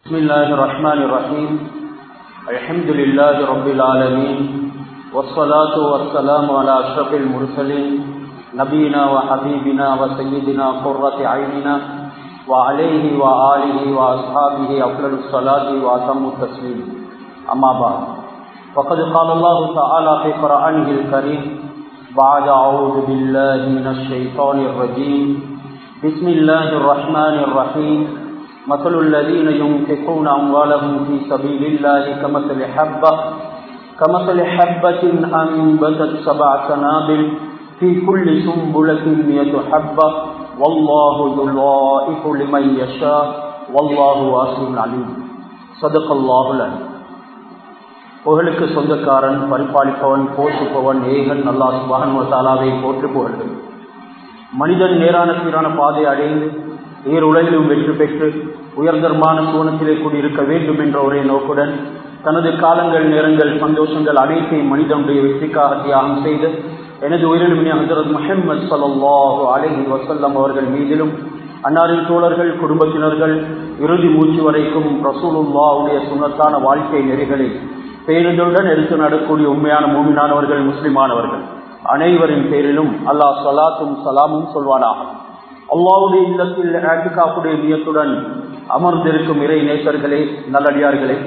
بسم الله الرحمن الرحيم الحمد لله رب العالمين والصلاة والسلام على أشرف المرسلين نبينا وحبيبنا وسيدنا قرة عيننا وعليه وآله وأصحابه أفضل الصلاة وأتم التسليم أما بعد فقد قال الله تعالى في قرآنه الكريم بعد أعوذ بالله من الشيطان الرجيم بسم الله الرحمن الرحيم مثل الذين ينفقون أموالهم في سبيل الله كمثل حبة كمثل حبة أنبتت سبع سنابل في كل سنبلة مئة حبة والله يضاعف لمن يشاء والله واسع عليم صدق الله العليم புகழுக்கு சொந்தக்காரன் பரிபாலிப்பவன் போஷிப்பவன் ஏகன் அல்லா சுபானுவத்தாலாவை போற்று புகழ்கள் மனிதன் நேரான சீரான பாதை அடைந்து ஈர் உலகிலும் வெற்றி பெற்று உயர்தரமான சூனத்திலே கூடியிருக்க வேண்டும் என்ற ஒரே நோக்குடன் தனது காலங்கள் நேரங்கள் சந்தோஷங்கள் அனைத்தையும் மனிதனுடைய வெற்றிக்காக தியாகம் செய்து எனது உயிரிலுமே ஹசரத் முஹம்மது சல்லாஹு அலஹி வசல்லம் அவர்கள் மீதிலும் அன்னாரின் தோழர்கள் குடும்பத்தினர்கள் இறுதி மூச்சு வரைக்கும் ரசூலுல்லாவுடைய சுண்ணத்தான வாழ்க்கை நெறிகளை பேருந்துடன் எடுத்து நடக்கூடிய உண்மையான மூமினானவர்கள் முஸ்லிமானவர்கள் அனைவரின் பேரிலும் அல்லாஹ் சலாத்தும் சலாமும் சொல்வானாக அல்லாவுடைய இல்லத்தில் ஆட்டிகாப்புடைய நியத்துடன் அமர்ந்திருக்கும் இறை நேசர்களே நல்லடியார்களே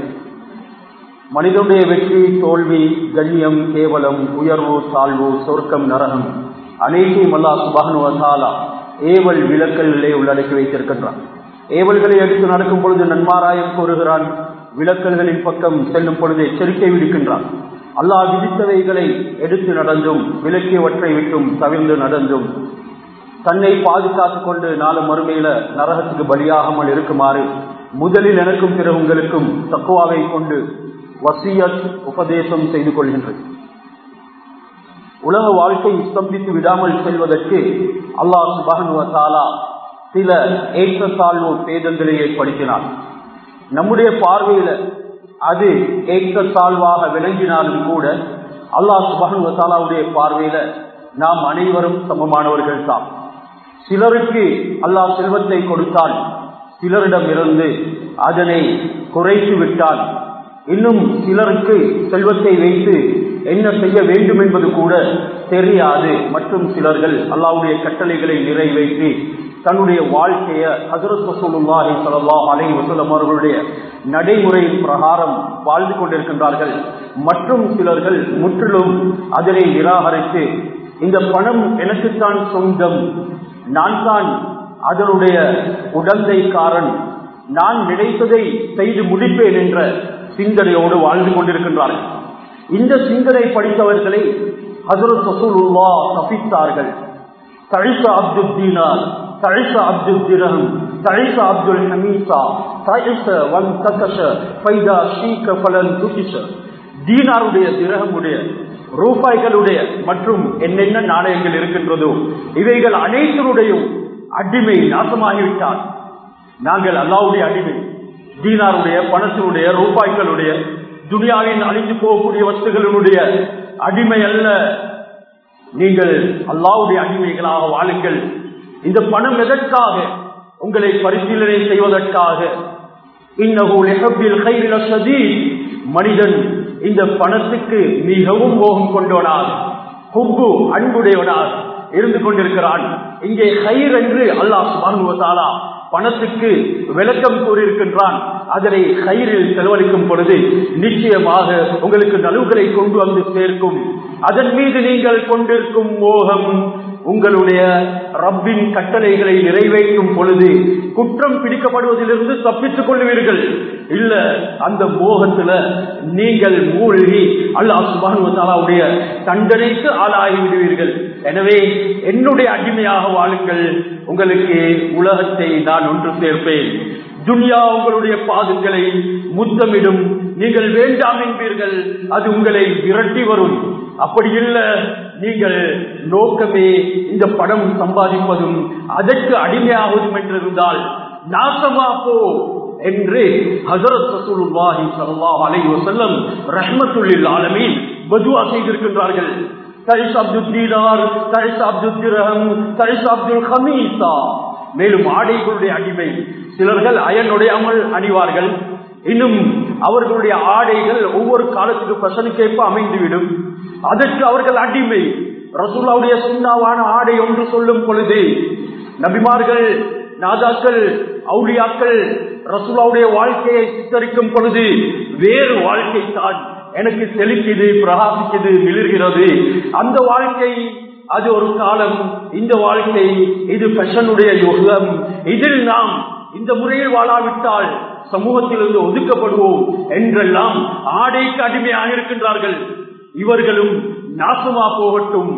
மனிதனுடைய வெற்றி தோல்வி கண்ணியம் கேவலம் உயர்வு தாழ்வு சொர்க்கம் நரகம் அனைத்தையும் அல்லா சுபானுவசாலா ஏவல் விளக்கல்களே உள்ளடக்கி வைத்திருக்கின்றான் ஏவல்களை எடுத்து நடக்கும் பொழுது நன்மாராயம் கூறுகிறான் விளக்கல்களின் பக்கம் செல்லும் பொழுது எச்சரிக்கை விடுக்கின்றான் அல்லாஹ் விதித்தவைகளை எடுத்து நடந்தும் விலக்கியவற்றை விட்டும் தவிர்ந்து நடந்தும் தன்னை பாதுகாத்துக் கொண்டு நாலு மறுமையில நரகத்துக்கு பலியாகாமல் இருக்குமாறு முதலில் எனக்கும் பிற உங்களுக்கும் தக்குவாவை கொண்டு வசியத் உபதேசம் செய்து கொள்கின்றது உலக வாழ்க்கை ஸ்தம்பித்து விடாமல் செல்வதற்கு அல்லாஹ் சுபானுவத்தாலா சில ஏற்றத்தாழ்வு பேதங்களை ஏற்படுத்தினார் நம்முடைய பார்வையில அது ஏற்றத்தாழ்வாக விளங்கினாலும் கூட அல்லாஹ் சுபானுவத்தாலாவுடைய பார்வையில நாம் அனைவரும் சமமானவர்கள் தான் சிலருக்கு அல்லாஹ் செல்வத்தை கொடுத்தால் சிலரிடம் இருந்து அதனை குறைத்து விட்டால் இன்னும் சிலருக்கு செல்வத்தை வைத்து என்ன செய்ய வேண்டும் என்பது கூட தெரியாது மற்றும் சிலர்கள் அல்லாவுடைய கட்டளைகளை நிறைவேற்றி தன்னுடைய வாழ்க்கைய ஹசரத் வசூலுல்லாஹி சல்லாஹ் அலை வசலம் அவர்களுடைய நடைமுறையின் பிரகாரம் வாழ்ந்து கொண்டிருக்கின்றார்கள் மற்றும் சிலர்கள் முற்றிலும் அதனை நிராகரித்து இந்த பணம் எனக்குத்தான் சொந்தம் நான் தான் அதனுடைய உடந்தைக்காரன் நான் நினைத்ததை செய்து முடிப்பேன் என்ற சிந்தனையோடு வாழ்ந்து கொண்டிருக்கின்றார்கள் இந்த சிந்தனை படித்தவர்களை ஹசரத் ரசூலுல்லா தப்பித்தார்கள் தழிச அப்துல் தீனார் தழிச அப்துல் திரகம் தழிச அப்துல் ஹமீசா தழிச வன் தகஷ பைதா ஷீக பலன் துகிஷ தீனாருடைய திரகமுடைய ரூபாய்களுடைய மற்றும் என்னென்ன நாணயங்கள் இருக்கின்றதோ இவைகள் அனைத்தினுடைய அடிமை நாசமாகிவிட்டார் நாங்கள் அல்லாவுடைய அடிமை தீனாருடைய பணத்தினுடைய ரூபாய்களுடைய துனியாவின் அழிந்து போகக்கூடிய வஸ்துகளினுடைய அடிமை அல்ல நீங்கள் அல்லாவுடைய அடிமைகளாக வாழுங்கள் இந்த பணம் எதற்காக உங்களை பரிசீலனை செய்வதற்காக மனிதன் இந்த பணத்துக்கு மிகவும் மோகம் கொண்டவனாக ஹுப்பு அன்புடையவனாக இருந்து கொண்டிருக்கிறான் இங்கே ஹைர் என்று அல்லாஹ் சுபானுவதாலா பணத்துக்கு விளக்கம் கூறியிருக்கின்றான் அதனை கயிறில் செலவழிக்கும் பொழுது நிச்சயமாக உங்களுக்கு நலுவுகளை கொண்டு வந்து சேர்க்கும் அதன் மீது நீங்கள் கொண்டிருக்கும் மோகம் உங்களுடைய ரப்பின் கட்டளைகளை நிறைவேற்றும் பொழுது குற்றம் பிடிக்கப்படுவதிலிருந்து தப்பித்துக் கொள்வீர்கள் இல்ல அந்த மோகத்துல நீங்கள் மூழ்கி அல்லாஹ் சுபானுவத்தாலாவுடைய தண்டனைக்கு ஆளாகி விடுவீர்கள் எனவே என்னுடைய அடிமையாக வாழுங்கள் உங்களுக்கு உலகத்தை நான் ஒன்று சேர்ப்பேன் துன்யா உங்களுடைய பாதங்களை முத்தமிடும் நீங்கள் வேண்டாம் என்பீர்கள் அது உங்களை விரட்டி வரும் அப்படி இல்லை நீங்கள் நோக்கமே இந்த படம் சம்பாதிப்பதும் அதற்கு அடிமையாவதும் என்றிருந்தால் நாசமா போ என்று ஹசரத் ரசூலுல்லாஹி ஸல்லல்லாஹு அலைஹி வஸல்லம் ரஹ்மத்துல்லில் ஆலமீன் பதுவா செய்திருக்கின்றார்கள் தைஸ் அப்துல் தீனார் தைஸ் அப்துல் திரஹம் தைஸ் அப்துல் ஹமீசா மேலும் ஆடைகளுடைய அடிமை சிலர்கள் அயனுடையாமல் அணிவார்கள் இன்னும் அவர்களுடைய ஆடைகள் ஒவ்வொரு காலத்துக்கு பசனுக்கேற்ப அமைந்துவிடும் அதற்கு அவர்கள் அடிமை ரசூலாவுடைய சுண்ணாவான ஆடை ஒன்று சொல்லும் பொழுது நபிமார்கள் நாதாக்கள் அவுளியாக்கள் ரசூலாவுடைய வாழ்க்கையை சித்தரிக்கும் பொழுது வேறு வாழ்க்கை தான் எனக்கு செழிக்குது பிரகாசிக்குது மிளிர்கிறது அந்த வாழ்க்கை அது ஒரு காலம் இந்த வாழ்க்கை இது பெஷனுடைய யுகம் இதில் நாம் இந்த முறையில் வாழாவிட்டால் சமூகத்திலிருந்து ஒதுக்கப்படுவோம் என்றெல்லாம் ஆடைக்கு அடிமையாக இருக்கின்றார்கள் இவர்களும் நாசமா போகட்டும்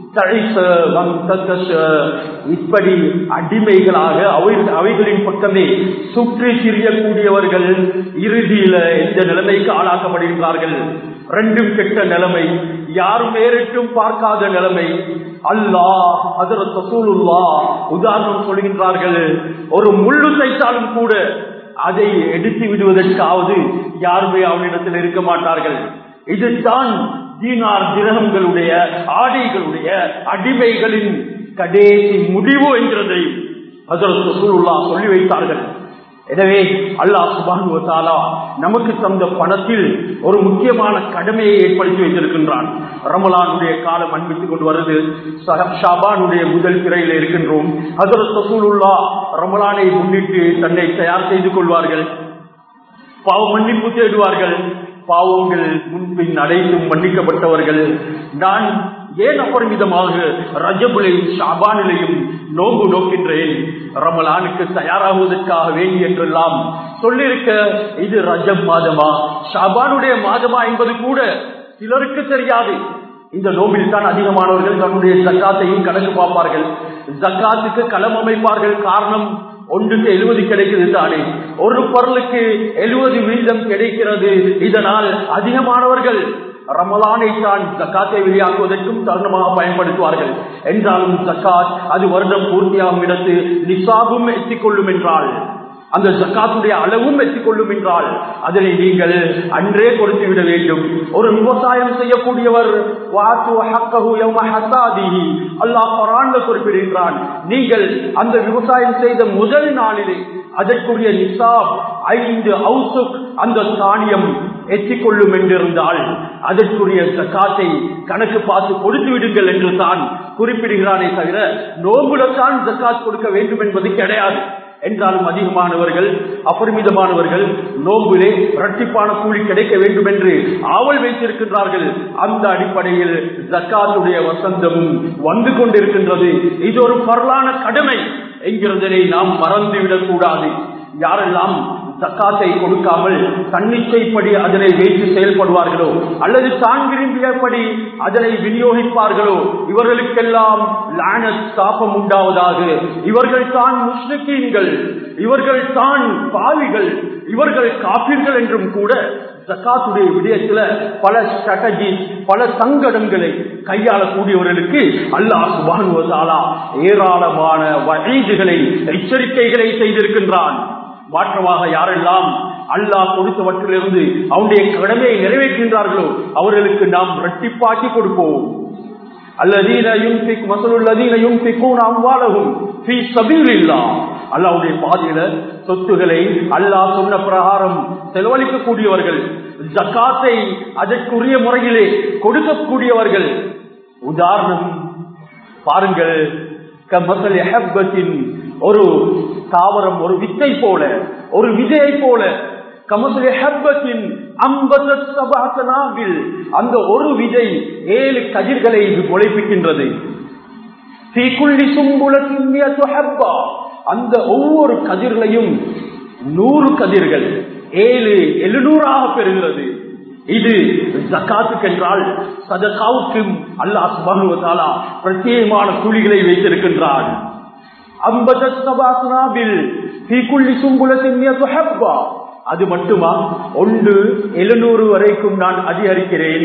இப்படி அடிமைகளாக அவைகளின் பக்கமே சுற்றி திரியக்கூடியவர்கள் இறுதியில இந்த நிலைமைக்கு ஆளாக்கப்படுகின்றார்கள் ரெண்டும் கெட்ட நிலைமை யாரும் நேரிட்டும் பார்க்காத நிலைமை அல்லாஹ் அதர் தசூலுல்லா உதாரணம் சொல்கின்றார்கள் ஒரு முள்ளு தைத்தாலும் கூட அதை எடுத்து விடுவதற்காவது யாருமே அவனிடத்தில் இருக்க மாட்டார்கள் இதுதான் தீனார் திரகங்களுடைய ஆடைகளுடைய அடிமைகளின் கடைசி முடிவு என்கிறதை அதற்கு சூழலா சொல்லி வைத்தார்கள் எனவே அல்லாஹ் சுபானுவத்தாலா நமக்கு தந்த பணத்தில் ஒரு முக்கியமான கடமையை ஏற்படுத்தி வைத்திருக்கின்றான் ரமலானுடைய காலம் அன்பித்துக் கொண்டு வருது ஷாபானுடைய முதல் பிறையில் இருக்கின்றோம் அதற்கு சசூலுல்லா ரமலானை முன்னிட்டு தன்னை தயார் செய்து கொள்வார்கள் பாவ மன்னிப்பு தேடுவார்கள் பாவங்கள் முன்பின் அடைந்தும் மன்னிக்கப்பட்டவர்கள் நான் ஏன் அபரிமிதமாக ரஜபுலையும் ஷாபானிலையும் நோம்பு நோக்கின்றேன் ரமலானுக்கு தயாராகுவதற்காக வேண்டி என்றெல்லாம் சொல்லிருக்க இது ரஜப் மாதமா ஷாபானுடைய மாதமா என்பது கூட சிலருக்கு தெரியாது இந்த நோம்பில் தான் அதிகமானவர்கள் தன்னுடைய ஜக்காத்தையும் கணக்கு பார்ப்பார்கள் ஜக்காத்துக்கு களம் அமைப்பார்கள் காரணம் ஒன்றுக்கு எழுபது கிடைக்கிறது தானே ஒரு பொருளுக்கு எழுபது வீதம் கிடைக்கிறது இதனால் அதிகமானவர்கள் ரமலானை தான் ஜக்காத்தை வெளியாக்குவதற்கும் தருணமாக பயன்படுத்துவார்கள் என்றாலும் ஜக்காத் அது வருடம் பூர்த்தியாகும் இடத்து நிசாபும் எத்திக்கொள்ளும் என்றால் அந்த ஜக்காத்துடைய அளவும் எத்திக்கொள்ளும் என்றால் அதனை நீங்கள் அன்றே கொடுத்து விட வேண்டும் ஒரு விவசாயம் செய்யக்கூடியவர் அல்லாஹ் பராண்ட குறிப்பிடுகின்றான் நீங்கள் அந்த விவசாயம் செய்த முதல் நாளிலே அதற்குரிய நிசாப் ஐந்து அவுசுக் அந்த தானியம் எத்திக்கொள்ளும் என்றிருந்தால் அதற்குரிய ஜக்காத்தை கணக்கு பார்த்து கொடுத்து விடுங்கள் என்று தான் குறிப்பிடுகிறானே தவிர நோம்புலத்தான் ஜக்காத் கொடுக்க வேண்டும் என்பது கிடையாது என்றாலும் அதிகமானவர்கள் அபரிமிதமானவர்கள் நோம்பிலே இரட்டிப்பான கூலி கிடைக்க வேண்டும் என்று ஆவல் வைத்திருக்கின்றார்கள் அந்த அடிப்படையில் ஜக்காத்துடைய வசந்தமும் வந்து கொண்டிருக்கின்றது இது ஒரு பரலான கடமை என்கிறதனை நாம் மறந்துவிடக் கூடாது யாரெல்லாம் சக்காத்தை கொடுக்காமல் தன்னிச்சைப்படி அதனை வைத்து செயல்படுவார்களோ அல்லது தான் விரும்பியபடி அதனை விநியோகிப்பார்களோ இவர்களுக்கெல்லாம் லானத் சாபம் உண்டாவதாக இவர்கள் தான் முஸ்லிக்கீன்கள் இவர்கள் தான் பாவிகள் இவர்கள் காப்பீர்கள் என்றும் கூட ஜக்காத்துடைய விடயத்துல பல ஸ்ட்ராட்டஜி பல சங்கடங்களை கையாளக்கூடியவர்களுக்கு அல்லாஹ் சுபானுவதாலா ஏராளமான வகைகளை எச்சரிக்கைகளை செய்திருக்கின்றான் மாற்றமாக யாரெல்லாம் அல்லாஹ் கொடுத்தவற்றிலிருந்து அவனுடைய கடமையை நிறைவேற்றுகின்றார்களோ அவர்களுக்கு நாம் இரட்டிப்பாக்கி கொடுப்போம் அல்லாவுடைய பாதையில சொத்துகளை அல்லாஹ் சொன்ன பிரகாரம் செலவழிக்கக்கூடியவர்கள் ஜக்காத்தை அதற்குரிய முறையிலே கொடுக்கக்கூடியவர்கள் உதாரணம் பாருங்கள் ஒரு தாவரம் ஒரு வித்தை போல ஒரு விதையை போல கமசலி ஹப்பத்தின் அந்த ஒரு விதை ஏழு கதிர்களை முளைப்பிக்கின்றது அந்த ஒவ்வொரு கதிர்களையும் நூறு கதிர்கள் ஏழு எழுநூறாக பெறுகிறது இது ஜக்காத்துக்கு என்றால் சதகாவுக்கும் அல்லாஹ் சுபானுவதாலா பிரத்யேகமான கூலிகளை வைத்திருக்கின்றான் அது மட்டுமா ஒன்று எழுநூறு வரைக்கும் நான் அதிகரிக்கிறேன்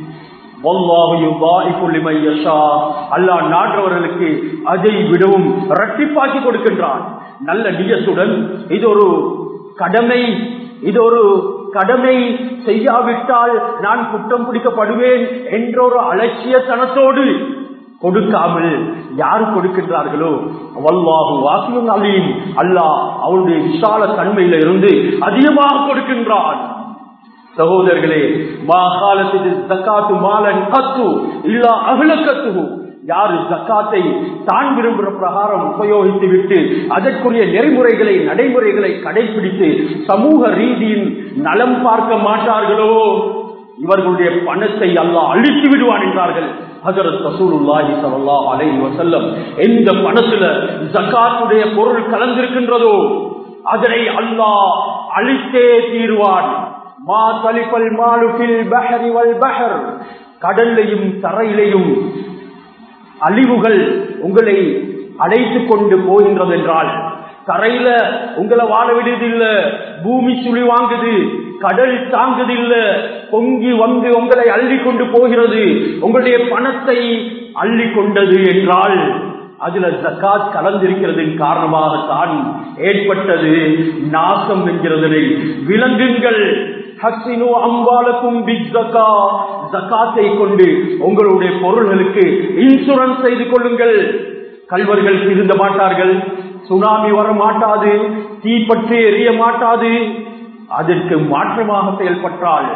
அல்லா நாட்டவர்களுக்கு அதை விடவும் இரட்டிப்பாக்கி கொடுக்கின்றான் நல்ல நிஜத்துடன் இது ஒரு கடமை இது ஒரு கடமை செய்யாவிட்டால் நான் குற்றம் பிடிக்கப்படுவேன் என்ற ஒரு அலட்சியத்தனத்தோடு கொடுக்காமல் யார் கொடுக்கின்றார்களோ வல்லாஹு வாசியும் அலீம் அல்லாஹ் அவருடைய விசால தன்மையில இருந்து அதிகமாக கொடுக்கின்றான் சகோதரர்களே மா காலத்தில் ஜக்காத்து மாலன் கத்து இல்லா அகலக்கத்து யாரு ஜக்காத்தை தான் விரும்புகிற பிரகாரம் உபயோகித்து விட்டு அதற்குரிய நெறிமுறைகளை நடைமுறைகளை கடைபிடித்து சமூக ரீதியின் நலம் பார்க்க மாட்டார்களோ இவர்களுடைய பணத்தை அல்லாஹ் அழித்து விடுவான் என்றார்கள் ஹஜரத் ரசூலுல்லாஹி ஸல்லல்லாஹு அலைஹி வஸல்லம் எந்த பணத்துல ஜகாத்துடைய பொருள் கலந்திருக்கின்றதோ அதனை அல்லாஹ் அழித்தே தீர்வான் மா தலிஃபல் மாலு ஃபில் பஹரி வல் பஹர் கடல்லையும் தரையிலையும் அழிவுகள் உங்களை அழைத்துக் கொண்டு போகின்றது என்றால் தரையில உங்களை வாழ விடுவதில்லை பூமி சுழி வாங்குது கடல் தாங்குதில்ல பொங்கி வந்து உங்களை அள்ளி கொண்டு போகிறது உங்களுடைய பணத்தை அள்ளி கொண்டது என்றால் அதுல ஜக்காத் கலந்திருக்கிறதின் காரணமாகத்தான் ஏற்பட்டது நாசம் என்கிறதனை விலங்குங்கள் ஹசினு அம்பாலக்கும் பிஸ்ஸகா ஜக்காத்தை கொண்டு உங்களுடைய பொருள்களுக்கு இன்சூரன்ஸ் செய்து கொள்ளுங்கள் கல்வர்கள் இருந்த மாட்டார்கள் சுனாமி வர மாட்டாது தீப்பற்றி எரிய மாட்டாது அதற்கு மாற்றமாக செயல்பட்டால்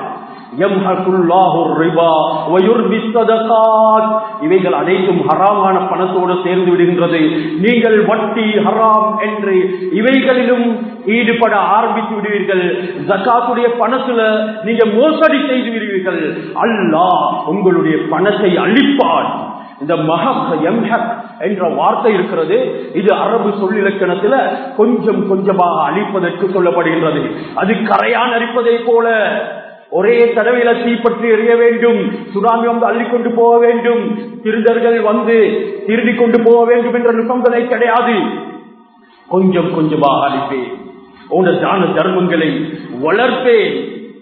இவைகள் அனைத்தும் ஹராமான பணத்தோடு சேர்ந்து விடுகின்றது நீங்கள் வட்டி ஹராம் என்று இவைகளிலும் ஈடுபட ஆரம்பித்து விடுவீர்கள் ஜக்காத்துடைய பணத்துல நீங்க மோசடி செய்து விடுவீர்கள் அல்லாஹ் உங்களுடைய பணத்தை அழிப்பான் இந்த மஹக் எம்ஹக் என்ற வார்த்தை இருக்கிறது இது அரபு சொல்லிலக்கணத்துல கொஞ்சம் கொஞ்சமாக அழிப்பதற்கு சொல்லப்படுகின்றது அது கரையான் அரிப்பதை போல ஒரே தடவையில தீப்பற்றி எறிய வேண்டும் சுனாமி வந்து அள்ளிக்கொண்டு போக வேண்டும் திருடர்கள் வந்து திருடி கொண்டு போக வேண்டும் என்ற நிபந்தனை கிடையாது கொஞ்சம் கொஞ்சமாக அழிப்பேன் உன தான தர்மங்களை வளர்ப்பேன்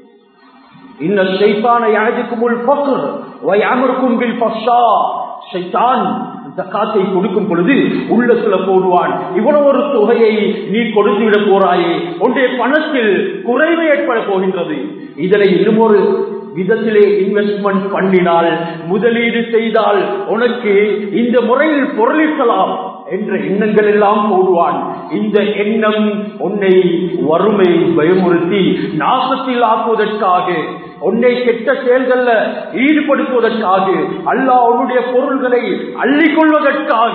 இன்ன ஷைத்தான யாஜிக்கும் உள் பக்ர் வயமருக்கும் பில் பஷா ஷைத்தான் ஜக்காத்தை கொடுக்கும் பொழுது உள்ளத்துல போடுவான் இவ்வளவு ஒரு தொகையை நீ கொடுத்து விட போறாயே உன்னுடைய பணத்தில் குறைவு ஏற்பட போகின்றது இதனை இன்னும் ஒரு விதத்திலே இன்வெஸ்ட்மெண்ட் பண்ணினால் முதலீடு செய்தால் உனக்கு இந்த முறையில் பொருளிக்கலாம் என்ற எண்ணங்கள் எல்லாம் போடுவான் இந்த எண்ணம் உன்னை வறுமை பயமுறுத்தி நாசத்தில் ஆக்குவதற்காக உன்னை கெட்ட செயல்கள்ல ஈடுபடுத்துவதற்காக அல்லாஹ் உன்னுடைய பொருள்களை அள்ளிக் கொள்வதற்காக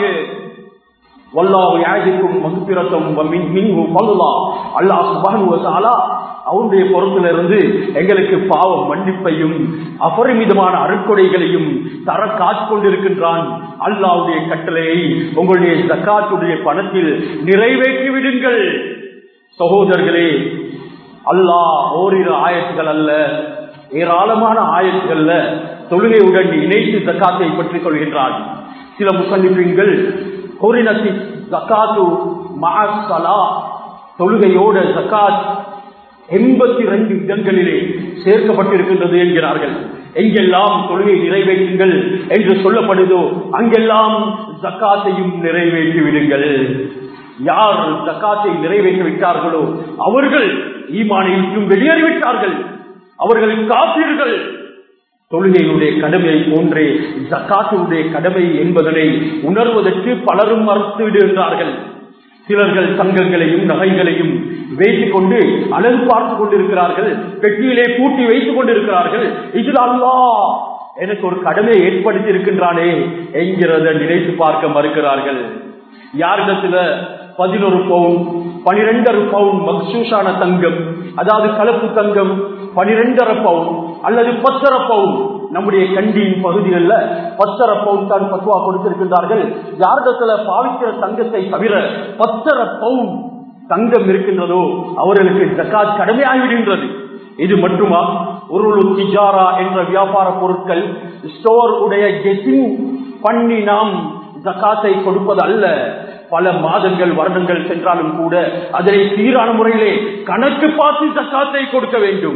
வல்லாஹு யாஜிக்கும் மகுப்பிரத்தம் மின்ஹு பல்லா அல்லாஹ் சுப்ஹானஹு வ தஆலா அவருடைய பொறுப்பில் இருந்து எங்களுக்கு பாவம் மன்னிப்பையும் அபரிமிதமான அருக்கொடைகளையும் தர காட்கொண்டிருக்கின்றான் அல்லாவுடைய கட்டளையை உங்களுடைய ஜக்காத்துடைய பணத்தில் நிறைவேற்றி விடுங்கள் சகோதரர்களே அல்லாஹ் ஓரிரு ஆயத்துகள் அல்ல ஏராளமான ஆயத்துகள்ல தொழுகையுடன் இணைத்து ஜக்காத்தை பற்றிக் கொள்கின்றான் சில முசல்லிப்பீன்கள் கோரினத்தி ஜக்காத்து மஹசலா தொழுகையோட ஜக்காத் எண்பத்தி ரெண்டு இடங்களிலே சேர்க்கப்பட்டிருக்கின்றது என்கிறார்கள் எங்கெல்லாம் தொழுகை நிறைவேற்றுங்கள் என்று சொல்லப்படுதோ அங்கெல்லாம் ஜக்காத்தையும் நிறைவேற்றி விடுங்கள் யார் ஜக்காத்தை நிறைவேற்றி விட்டார்களோ அவர்கள் ஈமானை விட்டும் வெளியேறிவிட்டார்கள் அவர்கள் காப்பீர்கள் தொழுகையினுடைய கடமை போன்றே ஜக்காத்துடைய கடமை என்பதனை உணர்வதற்கு பலரும் மறுத்து விடுகின்றார்கள் சிலர்கள் தங்கங்களையும் நகைகளையும் வைத்துக் கொண்டு அழகு பார்த்துக் கொண்டிருக்கிறார்கள் பெட்டியிலே பூட்டி வைத்துக் கொண்டிருக்கிறார்கள் இதில் அல்லா எனக்கு ஒரு கடமை ஏற்படுத்தி இருக்கின்றானே என்கிறத நினைத்து பார்க்க மறுக்கிறார்கள் யாரிடத்துல பதினொரு பவுன் பனிரெண்டரை பவுன் மக்சூஷான தங்கம் அதாவது கலப்பு தங்கம் பனிரெண்டரை பவுன் அல்லது பத்தரை பவுன் நம்முடைய கண்டியின் பகுதிகளில் பத்தரை பவுன் தான் பத்துவா கொடுத்திருக்கின்றார்கள் யாரிடத்துல பாவிக்கிற தங்கத்தை தவிர பத்தரை பவுன் தங்கம் இருக்கின்றதோ அவர்களுக்கு ஜக்காத் கடமையாகிவிடுகின்றது இது மட்டுமா ஒரு திஜாரா என்ற வியாபார பொருட்கள் ஸ்டோர் உடைய கெட்டிங் பண்ணி நாம் ஜக்காத்தை கொடுப்பது அல்ல பல மாதங்கள் வருடங்கள் சென்றாலும் கூட அதனை சீரான முறையிலே கணக்கு பார்த்து ஜக்காத்தை கொடுக்க வேண்டும்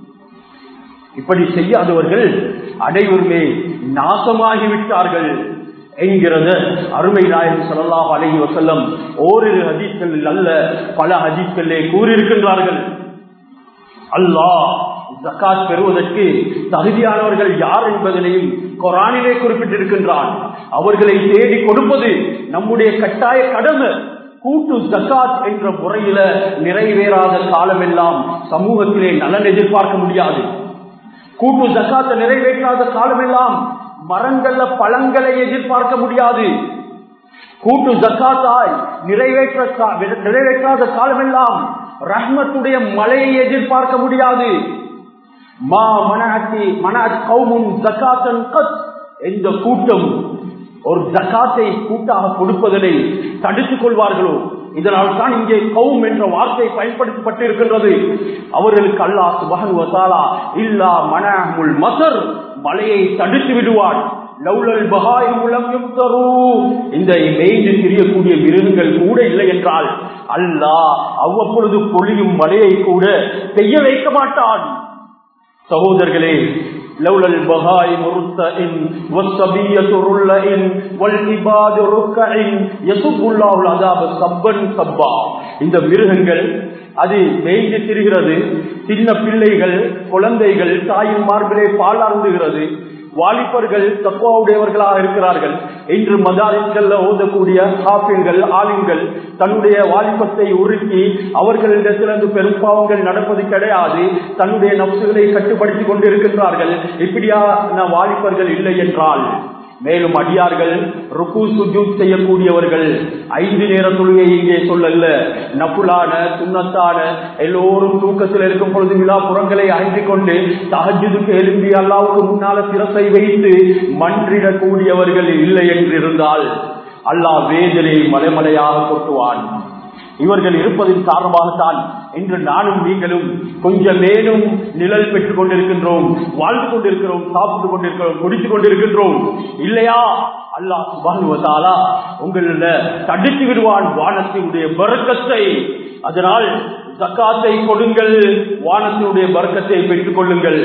இப்படி செய்யாதவர்கள் அனைவருமே நாசமாகிவிட்டார்கள் என்கிறத அருமை நாயகம் சொல்லலாம் அழகி வசல்லம் ஓரிரு ஹதீஸ்களில் அல்ல பல ஹதீஸ்களிலே கூறியிருக்கின்றார்கள் அல்லாஹ் ஜக்காத் பெறுவதற்கு தகுதியானவர்கள் யார் என்பதனையும் குரானிலே குறிப்பிட்டிருக்கின்றான் அவர்களை தேடி கொடுப்பது நம்முடைய கட்டாய கடமை கூட்டு ஜக்காத் என்ற முறையில நிறைவேறாத காலமெல்லாம் சமூகத்திலே நலன் எதிர்பார்க்க முடியாது கூட்டு ஜக்காத்தை நிறைவேற்றாத காலமெல்லாம் மரங்கள்ல பழங்களை எதிர்பார்க்க முடியாது கூட்டு ஜக்காத்தாய் நிறைவேற்ற நிறைவேற்றாத காலமெல்லாம் ரஹ்மத்துடைய மழையை எதிர்பார்க்க முடியாது மா மனஹத்தி மனஹத் கௌமுன் ஜக்காத்தன் கத் எந்த கூட்டம் ஒரு ஜக்காத்தை கூட்டாக கொடுப்பதனை தடுத்துக் கொள்வார்களோ இதனால் தான் இங்கே கௌம் என்ற வார்த்தை பயன்படுத்தப்பட்டு இருக்கின்றது அவர்களுக்கு அல்லாஹ் சுபகனுவத்தாலா இல்லா மனமுல் மசர் மலையை தடுத்து விடுவான் லவ்லல் பகாய் மூலம் இந்த மேய்ந்து திரியக்கூடிய மிருகங்கள் கூட இல்லை என்றால் அல்லாஹ் அவ்வப்பொழுது பொழியும் மலையை கூட செய்ய வைக்க மாட்டான் சகோதரர்களே لولا البهائم رتئن والصبية رلئن والعباد ركعن يصب الله العذاب صبا صبا இந்த மிருகங்கள் அது மேய்ந்து திரிகிறது சின்ன பிள்ளைகள் குழந்தைகள் தாயின் மார்பிலே பால் அருந்துகிறது வாலிபர்கள் தக்குவாவுடையவர்களாக இருக்கிறார்கள் இன்று மதாரிஸ்கள்ல ஓதக்கூடிய ஹாஃபின்கள் ஆலிம்கள் தன்னுடைய வாலிபத்தை உருக்கி அவர்களிடத்திலிருந்து பெரும் பாவங்கள் நடப்பது கிடையாது தன்னுடைய நப்சுகளை கட்டுப்படுத்திக் கொண்டிருக்கின்றார்கள் இப்படியான வாலிபர்கள் இல்லை என்றால் மேலும் அடியார்கள் ருக்கு சுஜூத் செய்யக்கூடியவர்கள் ஐந்து நேர தொழுகை இங்கே சொல்லல நப்புலான சுண்ணத்தான எல்லோரும் தூக்கத்தில் இருக்கும் பொழுது விழா புறங்களை அழிந்து கொண்டு தகஜுதுக்கு எழும்பி அல்லாவுக்கு முன்னால சிரசை வைத்து மன்றிடக்கூடியவர்கள் இல்லை என்று இருந்தால் அல்லாஹ் வேதனை மலைமலையாக கொட்டுவான் இவர்கள் இருப்பதின் காரணமாகத்தான் இன்று நானும் நீங்களும் கொஞ்சம் மேலும் நிழல் பெற்றுக் கொண்டிருக்கின்றோம் வாழ்ந்து கொண்டிருக்கிறோம் சாப்பிட்டு கொண்டிருக்கிறோம் குடித்துக் கொண்டிருக்கின்றோம் இல்லையா அல்லாஹ் சுபானுவதாலா உங்கள தடுத்து விடுவான் வானத்தினுடைய பறக்கத்தை அதனால் சக்காத்தை கொடுங்கள் வானத்தினுடைய வர்க்கத்தை பெற்றுக் கொள்ளுங்கள்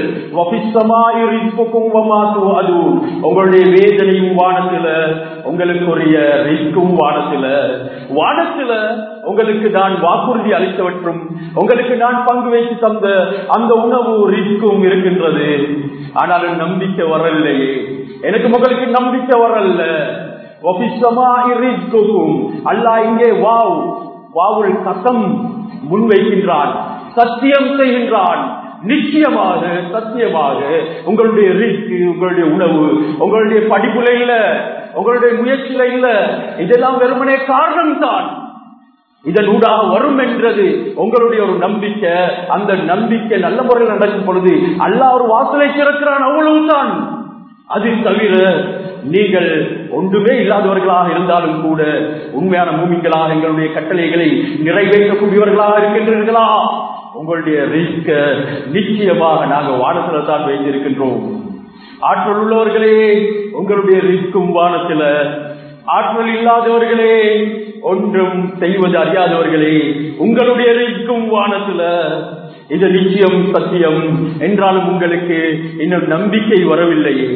உங்களுடைய வேதனையும் வானத்தில உங்களுக்குரிய ரிஸ்கும் வானத்தில வானத்தில உங்களுக்கு நான் வாக்குறுதி அளித்தவற்றும் உங்களுக்கு நான் பங்கு வைத்து தந்த அந்த உணவு ரிஸ்கும் இருக்கின்றது ஆனாலும் நம்பிக்கை வரலையே எனக்கு உங்களுக்கு நம்பிக்கை வரல அல்லா இங்கே வாவ் வாவுள் கசம் முன்வைக்கின்றான் சத்தியம் செய்கின்றான் நிச்சயமாக சத்தியமாக உங்களுடைய ரிஸ்க் உங்களுடைய உணவு உங்களுடைய படிப்புல இல்ல உங்களுடைய முயற்சியில இல்ல இதெல்லாம் வெறுமனே காரணம் தான் இதன் ஊடாக வரும் என்றது உங்களுடைய ஒரு நம்பிக்கை அந்த நம்பிக்கை நல்ல முறையில் நடக்கும் பொழுது அல்லா ஒரு வாசலை திறக்கிறான் அவ்வளவுதான் அது தவிர நீங்கள் ஒன்றுமே இல்லாதவர்களாக இருந்தாலும் கூட உண்மையான மூமிங்களாக எங்களுடைய கட்டளைகளை நிறைவேற்றக்கூடியவர்களாக இருக்கின்றீர்களா உங்களுடைய ரிஸ்க நிச்சயமாக நாங்கள் வானத்துல தான் வைத்திருக்கின்றோம் ஆற்றல் உள்ளவர்களே உங்களுடைய ரிஸ்கும் வானத்துல ஆற்றல் இல்லாதவர்களே ஒன்றும் செய்வது அறியாதவர்களே உங்களுடைய ரிஸ்கும் வானத்துல இது நிச்சயம் சத்தியம் என்றாலும் உங்களுக்கு இன்னும் நம்பிக்கை வரவில்லையே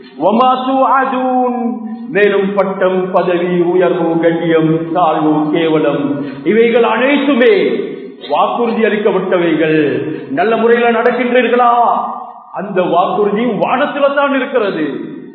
மேலும் பட்டம் பதவி உயர்வு கண்ணியம் தாழ்வு கேவலம் இவைகள் அனைத்துமே வாக்குறுதி அளிக்கப்பட்டவைகள் நல்ல முறையில நடக்கின்றீர்களா அந்த வாக்குறுதி வானத்தில தான் இருக்கிறது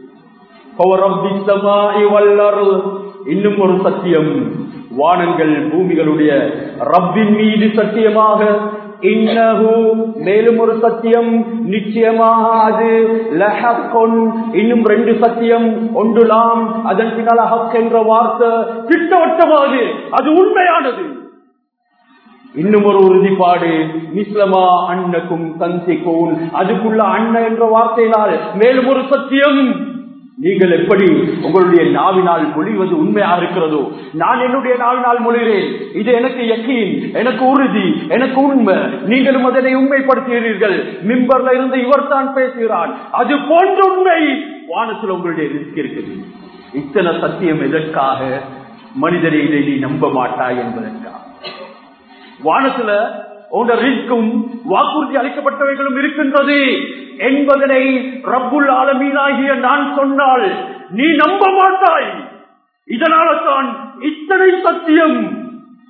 இன்னும் ஒரு சத்தியம் வானங்கள் பூமிகளுடைய ரப்பின் மீது சத்தியமாக இன்னஹு மேலும் ஒரு சத்தியம் நிச்சயமாக அது லஹக்கொன் இன்னும் ரெண்டு சத்தியம் ஒன்றுலாம் அதன் பின்னால் ஹக் என்ற வார்த்தை திட்டவட்டமானது அது உண்மையானது இன்னும் ஒரு உறுதிப்பாடு மிஸ்லமா அன்னக்கும் தந்திக்கும் அதுக்குள்ள அண்ணன் என்ற வார்த்தையினால் மேலும் ஒரு சத்தியம் நீங்கள் எப்படி உங்களுடைய நாவினால் மொழிவது உண்மையாக இருக்கிறதோ நான் என்னுடைய நாவினால் மொழிகிறேன் இது எனக்கு யக்கீன் எனக்கு உறுதி எனக்கு உண்மை நீங்களும் அதனை உண்மைப்படுத்துகிறீர்கள் மிம்பர்ல இருந்து இவர் தான் பேசுகிறான் அது போன்ற உண்மை வானத்தில் உங்களுடைய ரிஸ்க் இருக்குது இத்தனை சத்தியம் எதற்காக மனிதரை இதை நீ நம்ப மாட்டாய் என்பதற்காக வானத்துல உங்க ரிஸ்கும் வாக்குறுதி அளிக்கப்பட்டவைகளும் இருக்கின்றது என்பதனை ரப்புல் ஆலமீனாகிய நான் சொன்னால் நீ நம்ப மாட்டாய் இதனால தான் இத்தனை சத்தியம்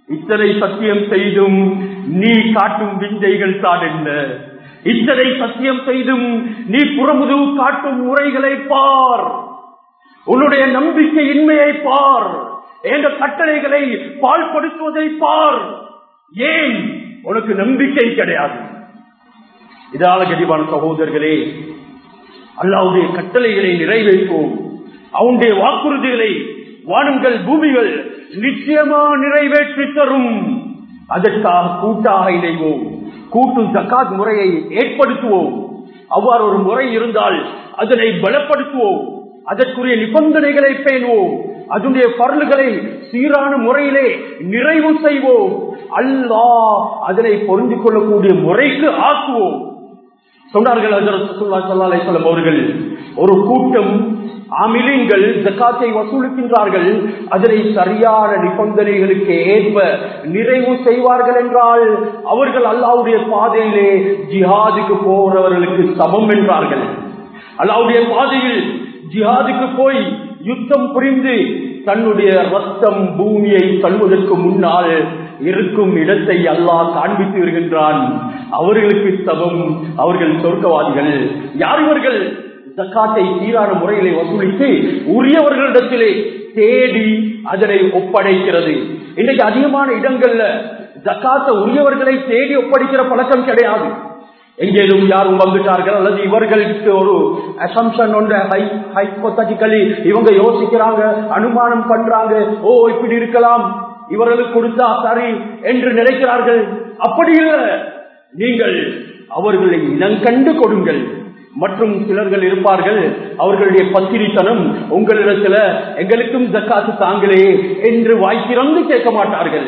இத்தனை சத்தியம் செய்தும் நீ காட்டும் விந்தைகள் தான் என்ன இத்தனை சத்தியம் செய்தும் நீ புறமுதுவு காட்டும் முறைகளை பார் உன்னுடைய நம்பிக்கை இன்மையை பார் என்ற கட்டளைகளை பால்படுத்துவதை பார் ஏன் உனக்கு நம்பிக்கை கிடையாது இதால கடிவான சகோதரர்களே அல்லாவுடைய கட்டளைகளை நிறைவேற்றுவோம் அவனுடைய வாக்குறுதிகளை வானங்கள் பூமிகள் நிச்சயமா நிறைவேற்றி தரும் அதற்காக கூட்டாக இணைவோம் கூட்டு ஜக்காத் முறையை ஏற்படுத்துவோம் அவ்வாறு ஒரு முறை இருந்தால் அதனை பலப்படுத்துவோம் அதற்குரிய நிபந்தனைகளை பேணுவோம் அதனுடைய பருள்களை சீரான முறையிலே நிறைவு செய்வோம் அல்லாஹ் அதனை பொருந்து கொள்ளக்கூடிய முறைக்கு ஆக்குவோம் சொன்னார்கள் சொல்லம் அவர்கள் ஒரு கூட்டம் அமிலிங்கள் ஜக்காத்தை வசூலிக்கின்றார்கள் அதனை சரியான நிபந்தனைகளுக்கு ஏற்ப நிறைவு செய்வார்கள் என்றால் அவர்கள் அல்லாவுடைய பாதையிலே ஜிஹாதுக்கு போகிறவர்களுக்கு சமம் என்றார்கள் அல்லாவுடைய பாதையில் ஜிஹாதுக்கு போய் யுத்தம் புரிந்து தன்னுடைய ரத்தம் பூமியை தள்ளுவதற்கு முன்னால் இருக்கும் இடத்தை அல்லாஹ் காண்பித்து வருகின்றான் அவர்களுக்கு சமம் அவர்கள் சொர்க்கவாதிகள் யார் இவர்கள் ஜக்காத்தை சீரான முறையிலே வசூலித்து உரியவர்களிடத்திலே தேடி அதனை ஒப்படைக்கிறது இன்றைக்கு அதிகமான இடங்கள்ல ஜக்காத்தை உரியவர்களை தேடி ஒப்படைக்கிற பழக்கம் கிடையாது எங்கேயும் யாரும் வந்துட்டார்கள் அல்லது இவர்களுக்கு ஒரு அசம்ஷன் ஒன்று ஹைப்போத்தட்டிக்கலி இவங்க யோசிக்கிறாங்க அனுமானம் பண்றாங்க ஓ இப்படி இருக்கலாம் இவர்களுக்கு கொடுத்தா சரி என்று நினைக்கிறார்கள் அப்படி இல்லை நீங்கள் அவர்களை இனங்கண்டு கொடுங்கள் மற்றும் சிலர்கள் இருப்பார்கள் அவர்களுடைய பத்திரித்தனம் உங்களிடத்துல எங்களுக்கும் ஜக்காத்து தாங்களே என்று வாய்க்கிறந்து கேட்க மாட்டார்கள்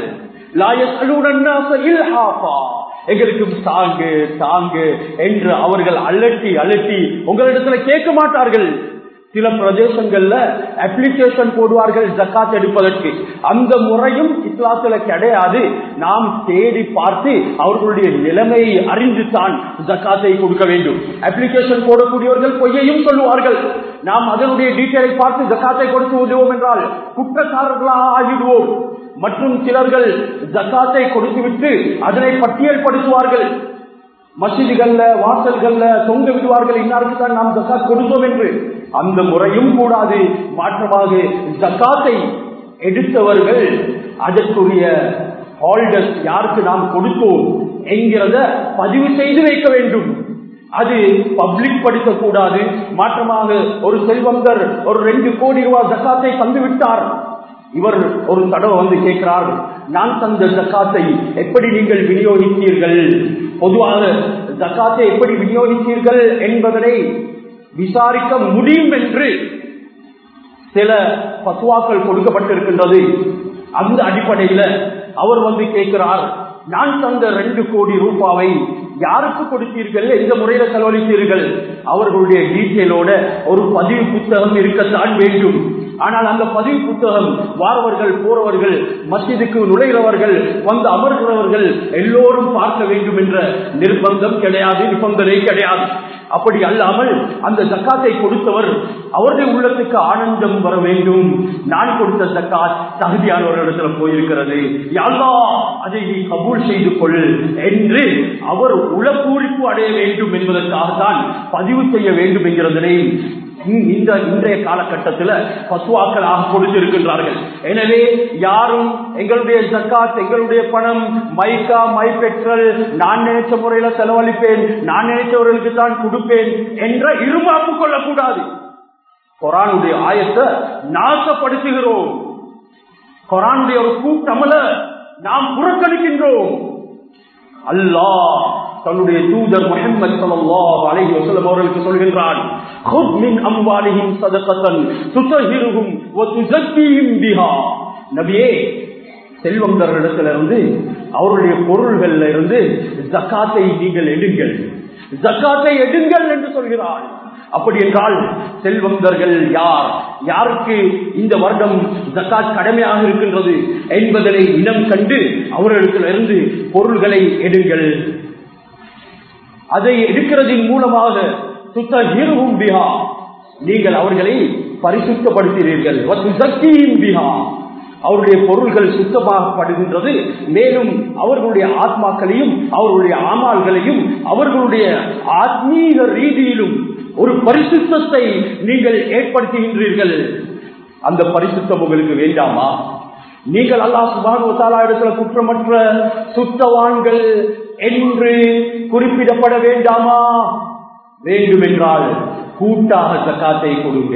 எங்களுக்கும் தாங்கு தாங்கு என்று அவர்கள் அலட்டி அலட்டி உங்களிடத்துல கேட்க மாட்டார்கள் சில பிரதேசங்கள்ல அப்ளிகேஷன் போடுவார்கள் ஜக்காத் எடுப்பதற்கு அந்த முறையும் இஸ்லாத்துல கிடையாது நாம் தேடி பார்த்து அவர்களுடைய நிலைமையை அறிந்துதான் ஜக்காத்தை கொடுக்க வேண்டும் அப்ளிகேஷன் போடக்கூடியவர்கள் பொய்யையும் சொல்லுவார்கள் நாம் அதனுடைய டீட்டெயிலை பார்த்து ஜக்காத்தை கொடுத்து விடுவோம் என்றால் குற்றக்காரர்களாக ஆகிடுவோம் மற்றும் சிலர்கள் ஜக்காத்தை கொடுத்துவிட்டு அதனை பட்டியல்படுத்துவார்கள் மசிதிகள்ல வாசல்கள்ல தொங்க விடுவார்கள் இன்னாருக்கு தான் நாம் ஜக்காத் கொடுத்தோம் என்று அந்த முறையும் கூடாது மாற்றமாக ஜக்காத்தை எடுத்தவர்கள் அதற்குரிய ஹோல்டர்ஸ் யாருக்கு நாம் கொடுத்தோம் என்கிறத பதிவு செய்து வைக்க வேண்டும் அது பப்ளிக் படிக்கக்கூடாது மாற்றமாக ஒரு செல்வந்தர் ஒரு ரெண்டு கோடி ரூபாய் ஜக்காத்தை தந்து விட்டார் இவர் ஒரு தடவை வந்து கேட்கிறார் நான் தந்த ஜக்காத்தை எப்படி நீங்கள் விநியோகித்தீர்கள் பொதுவாக ஜக்காத்தை எப்படி விநியோகித்தீர்கள் என்பதனை விசாரிக்க முடியும் என்று சில பத்துவாக்கள் கொடுக்கப்பட்டிருக்கின்றது அந்த அடிப்படையில அவர் வந்து கேட்கிறார் நான் தந்த ரெண்டு கோடி ரூபாவை யாருக்கு கொடுத்தீர்கள் எந்த முறையில செலவழித்தீர்கள் அவர்களுடைய டீட்டெயிலோட ஒரு பதிவு புத்தகம் இருக்கத்தான் வேண்டும் ஆனால் அந்த பதிவு புத்தகம் வாரவர்கள் போறவர்கள் மசிதுக்கு நுழைகிறவர்கள் வந்து அமர்கிறவர்கள் எல்லோரும் பார்க்க வேண்டும் என்ற நிர்பந்தம் கிடையாது நிபந்தனை கிடையாது அப்படி அல்லாமல் அந்த ஜக்காத்தை கொடுத்தவர் அவருடைய உள்ளத்துக்கு ஆனந்தம் வர வேண்டும் நான் கொடுத்த ஜக்காத் தகுதியானவர்களிடத்தில் போயிருக்கிறது யாழ்லா அதை நீ கபூல் செய்து கொள் என்று அவர் உளப்பூரிப்பு அடைய வேண்டும் என்பதற்காகத்தான் பதிவு செய்ய வேண்டும் என்கிறதனை இந்த இன்றைய காலகட்டத்தில் பசுவாக்களாக கொடுத்திருக்கின்றார்கள் எனவே யாரும் எங்களுடைய ஜக்காத் எங்களுடைய பணம் மைக்கா மை பெட்ரோல் நான் நினைச்ச முறையில செலவழிப்பேன் நான் நினைச்சவர்களுக்கு தான் கொடுப்பேன் என்ற இருமாப்பு கொள்ளக்கூடாது கொரானுடைய ஆயத்தை நாசப்படுத்துகிறோம் கொரானுடைய ஒரு கூட்டமல நாம் புறக்கணிக்கின்றோம் அல்லாஹ் தன்னுடைய தூதர் முஹம்மது ஸல்லல்லாஹு அலைஹி வஸல்லம் அவர்களுக்கு சொல்கின்றான் குத் மின் அம்வாலிஹிம் சதகத்தன் துதஹிருஹும் வ துஸக்கீஹிம் பிஹா நபியே செல்வந்தர்களிடத்திலிருந்து அவருடைய பொருள்கள்ல இருந்து ஜக்காத்தை நீங்கள் எடுங்கள் ஜக்காத்தை எடுங்கள் என்று சொல்கிறார் அப்படி என்றால் செல்வந்தர்கள் யார் யாருக்கு இந்த வருடம் ஜக்காத் கடமையாக இருக்கின்றது என்பதனை இனம் கண்டு அவர்களிடத்திலிருந்து பொருள்களை எடுங்கள் அதை எடுக்கிறதின் மூலமாக சுத்த பிஹா நீங்கள் அவர்களை பரிசுத்தப்படுத்துகிறீர்கள் பிஹா அவருடைய பொருள்கள் சுத்தமாகப்படுகின்றது மேலும் அவர்களுடைய ஆத்மாக்களையும் அவர்களுடைய ஆமால்களையும் அவர்களுடைய ஆத்மீக ரீதியிலும் ஒரு பரிசுத்தத்தை நீங்கள் ஏற்படுத்துகின்றீர்கள் அந்த பரிசுத்தம் உங்களுக்கு வேண்டாமா நீங்கள் அல்லா சுபானுவத்தாலா இடத்துல குற்றமற்ற சுத்தவான்கள் என்று குறிப்பிடப்பட வேண்டாமா வேண்டும் என்றால் கூட்டாக ஜக்காத்தை கொடுங்க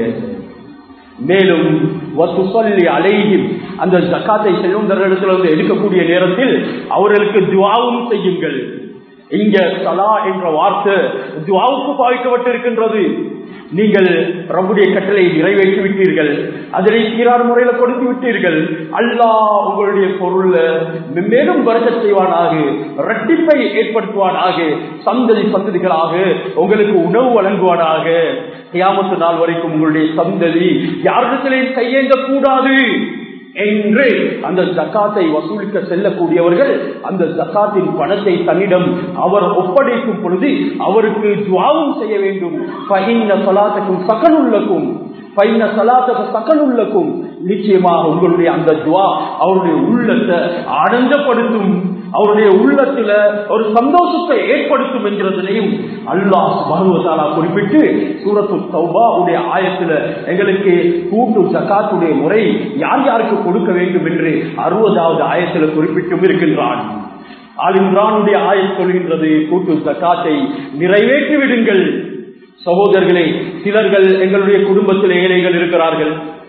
மேலும் வசுசல்லி அலைஹிம் அந்த ஜக்காத்தை செல்வந்தர்களிடத்தில் வந்து எடுக்கக்கூடிய நேரத்தில் அவர்களுக்கு துவாவும் செய்யுங்கள் இங்க சலா என்ற வார்த்தை துவாவுக்கு பாவிக்கப்பட்டிருக்கின்றது நீங்கள் ரப்புடைய கட்டளை நிறைவேற்றி விட்டீர்கள் அதனை சீரார் முறையில கொடுத்து விட்டீர்கள் அல்லாஹ் உங்களுடைய பொருள்ல மேலும் வருக செய்வானாக இரட்டிப்பை ஏற்படுத்துவானாக சந்ததி சந்ததிகளாக உங்களுக்கு உணவு வழங்குவானாக கியாமத்து நாள் வரைக்கும் உங்களுடைய சந்ததி யாரிடத்திலையும் கையேந்த கூடாது என்று அந்த ஜக்காத்தை வசூலிக்க செல்லக்கூடியவர்கள் அந்த ஜக்காத்தின் பணத்தை தன்னிடம் அவர் ஒப்படைக்கும் பொழுது அவருக்கு துவாவும் செய்ய வேண்டும் பகிர்ந்த சலாத்துக்கும் சகனுள்ளக்கும் பைன சலாத்தக சகனுள்ளக்கும் நிச்சயமாக உங்களுடைய அந்த துவா அவருடைய உள்ளத்தை ஆனந்தப்படுத்தும் அவருடைய உள்ளத்துல ஒரு சந்தோஷத்தை ஏற்படுத்தும் என்கிறதையும் அல்லாஹ் சுபானுவத்தாலா குறிப்பிட்டு சூரத்து சௌபா உடைய ஆயத்துல எங்களுக்கு கூட்டு ஜக்காத்துடைய முறை யார் யாருக்கு கொடுக்க வேண்டும் என்று அறுபதாவது ஆயத்துல குறிப்பிட்டும் இருக்கின்றான் ஆலிம்ரானுடைய ஆயத் சொல்கின்றது கூட்டு ஜக்காத்தை நிறைவேற்றி விடுங்கள் சகோதரர்களே சிலர்கள் எங்களுடைய குடும்பத்தில் ஏழைகள் இருக்கிறார்கள்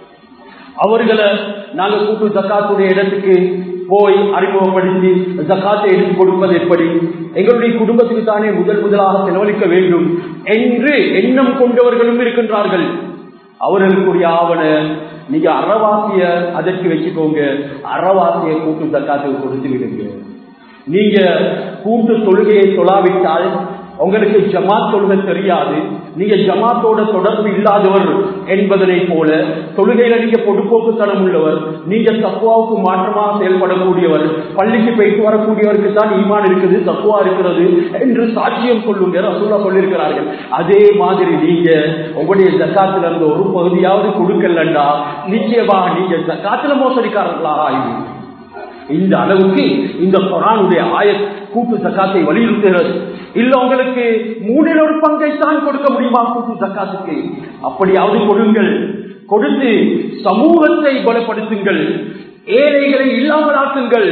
அவர்களை நாங்க கூட்டு ஜக்காத்துடைய இடத்துக்கு போய் அறிமுகப்படுத்தி ஜக்காத்தை எடுத்து கொடுப்பது எப்படி எங்களுடைய குடும்பத்துக்கு தானே முதல் முதலாக செலவழிக்க வேண்டும் என்று எண்ணம் கொண்டவர்களும் இருக்கின்றார்கள் அவர்களுக்குரிய ஆவண நீங்க அறவாசிய அதற்கு வச்சுக்கோங்க அறவாசிய கூட்டு ஜக்காத்துக்கு கொடுத்து விடுங்க நீங்க கூட்டு தொழுகையை தொழாவிட்டால் உங்களுக்கு ஜமாத் தொழுகை தெரியாது நீங்க ஜமாத்தோட தொடர்பு இல்லாதவர் என்பதனை போல தொழுகையில நீங்க பொதுப்போக்குத்தனம் உள்ளவர் நீங்க தக்குவாவுக்கு மாற்றமாக செயல்படக்கூடியவர் பள்ளிக்கு போயிட்டு வரக்கூடியவருக்கு தான் ஈமான் இருக்குது தக்குவா இருக்கிறது என்று சாட்சியம் சொல்லுங்க ரசூலா சொல்லியிருக்கிறார்கள் அதே மாதிரி நீங்க உங்களுடைய ஜக்காத்துல இருந்து ஒரு பகுதியாவது கொடுக்கலண்டா நிச்சயமாக நீங்க ஜக்காத்துல மோசடிக்காரர்களாக ஆயிடுவீங்க இந்த அளவுக்கு இந்த குரானுடைய ஆய கூட்டு சக்காத்தை வலியுறுத்துகிறது இல்ல உங்களுக்கு மூணில் ஒரு பங்கை தான் கொடுக்க முடியுமா கூட்டு சக்காத்துக்கு அப்படியாவது கொடுங்கள் கொடுத்து சமூகத்தை பலப்படுத்துங்கள் ஏழைகளை இல்லாமலாக்குங்கள்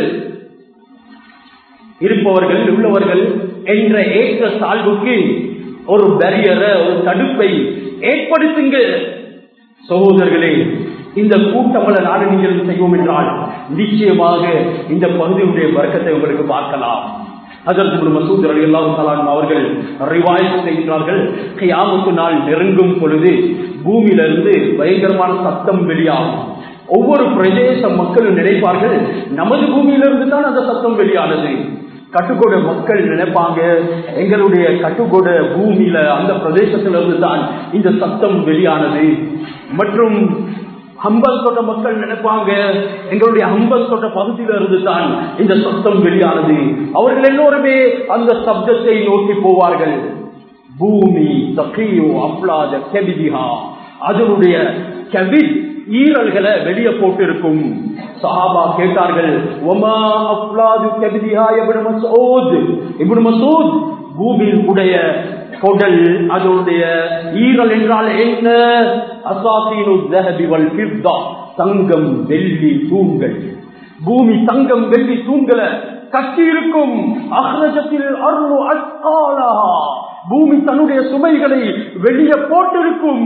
இருப்பவர்கள் உள்ளவர்கள் என்ற ஏற்ற சால்வுக்கு ஒரு பேரியரை ஒரு தடுப்பை ஏற்படுத்துங்கள் சகோதரர்களே இந்த கூட்டமல நாடு நீங்கள் செய்வோம் என்றால் நிச்சயமாக இந்த பகுதியுடைய வர்க்கத்தை உங்களுக்கு பார்க்கலாம் அதற்கு மசூத் அலி அல்லாஹு அவர்கள் ரிவாய்ஸ் செய்கிறார்கள் கியாமத்து நாள் நெருங்கும் பொழுது பூமியிலிருந்து பயங்கரமான சத்தம் வெளியாகும் ஒவ்வொரு பிரதேச மக்களும் நினைப்பார்கள் நமது பூமியிலிருந்து தான் அந்த சத்தம் வெளியானது கட்டுக்கோட மக்கள் நினைப்பாங்க எங்களுடைய கட்டுக்கோட பூமியில அந்த பிரதேசத்திலிருந்து தான் இந்த சத்தம் வெளியானது மற்றும் ஹம்பல் தொட்ட மக்கள் நினைப்பாங்க எங்களுடைய ஹம்பல் தொட்ட பகுதியில இருந்து தான் இந்த சத்தம் வெளியானது அவர்கள் எல்லோருமே அந்த சப்தத்தை நோக்கி போவார்கள் பூமி தகையோ அப்லாத கெபிதிஹா அதனுடைய கெபித் ஈரல்களை வெளியே போட்டிருக்கும் சஹாபா கேட்டார்கள் ஒமா அப்லாது கெபிதிஹா இப்னு மஸ்ஊத் இப்னு மஸ்ஊத் பூமியில் உடைய கொடல் அதனுடைய ஈரல் என்றால் என்ன அசாசீனு தஹபி வல் ஃபித்தா தங்கம் வெள்ளி தூண்கள் பூமி தங்கம் வெள்ளி தூண்களை கட்டி இருக்கும் அஹ்ரஜத்தில் அருள் அஸ்காலா பூமி தன்னுடைய சுமைகளை வெளியே போட்டிருக்கும்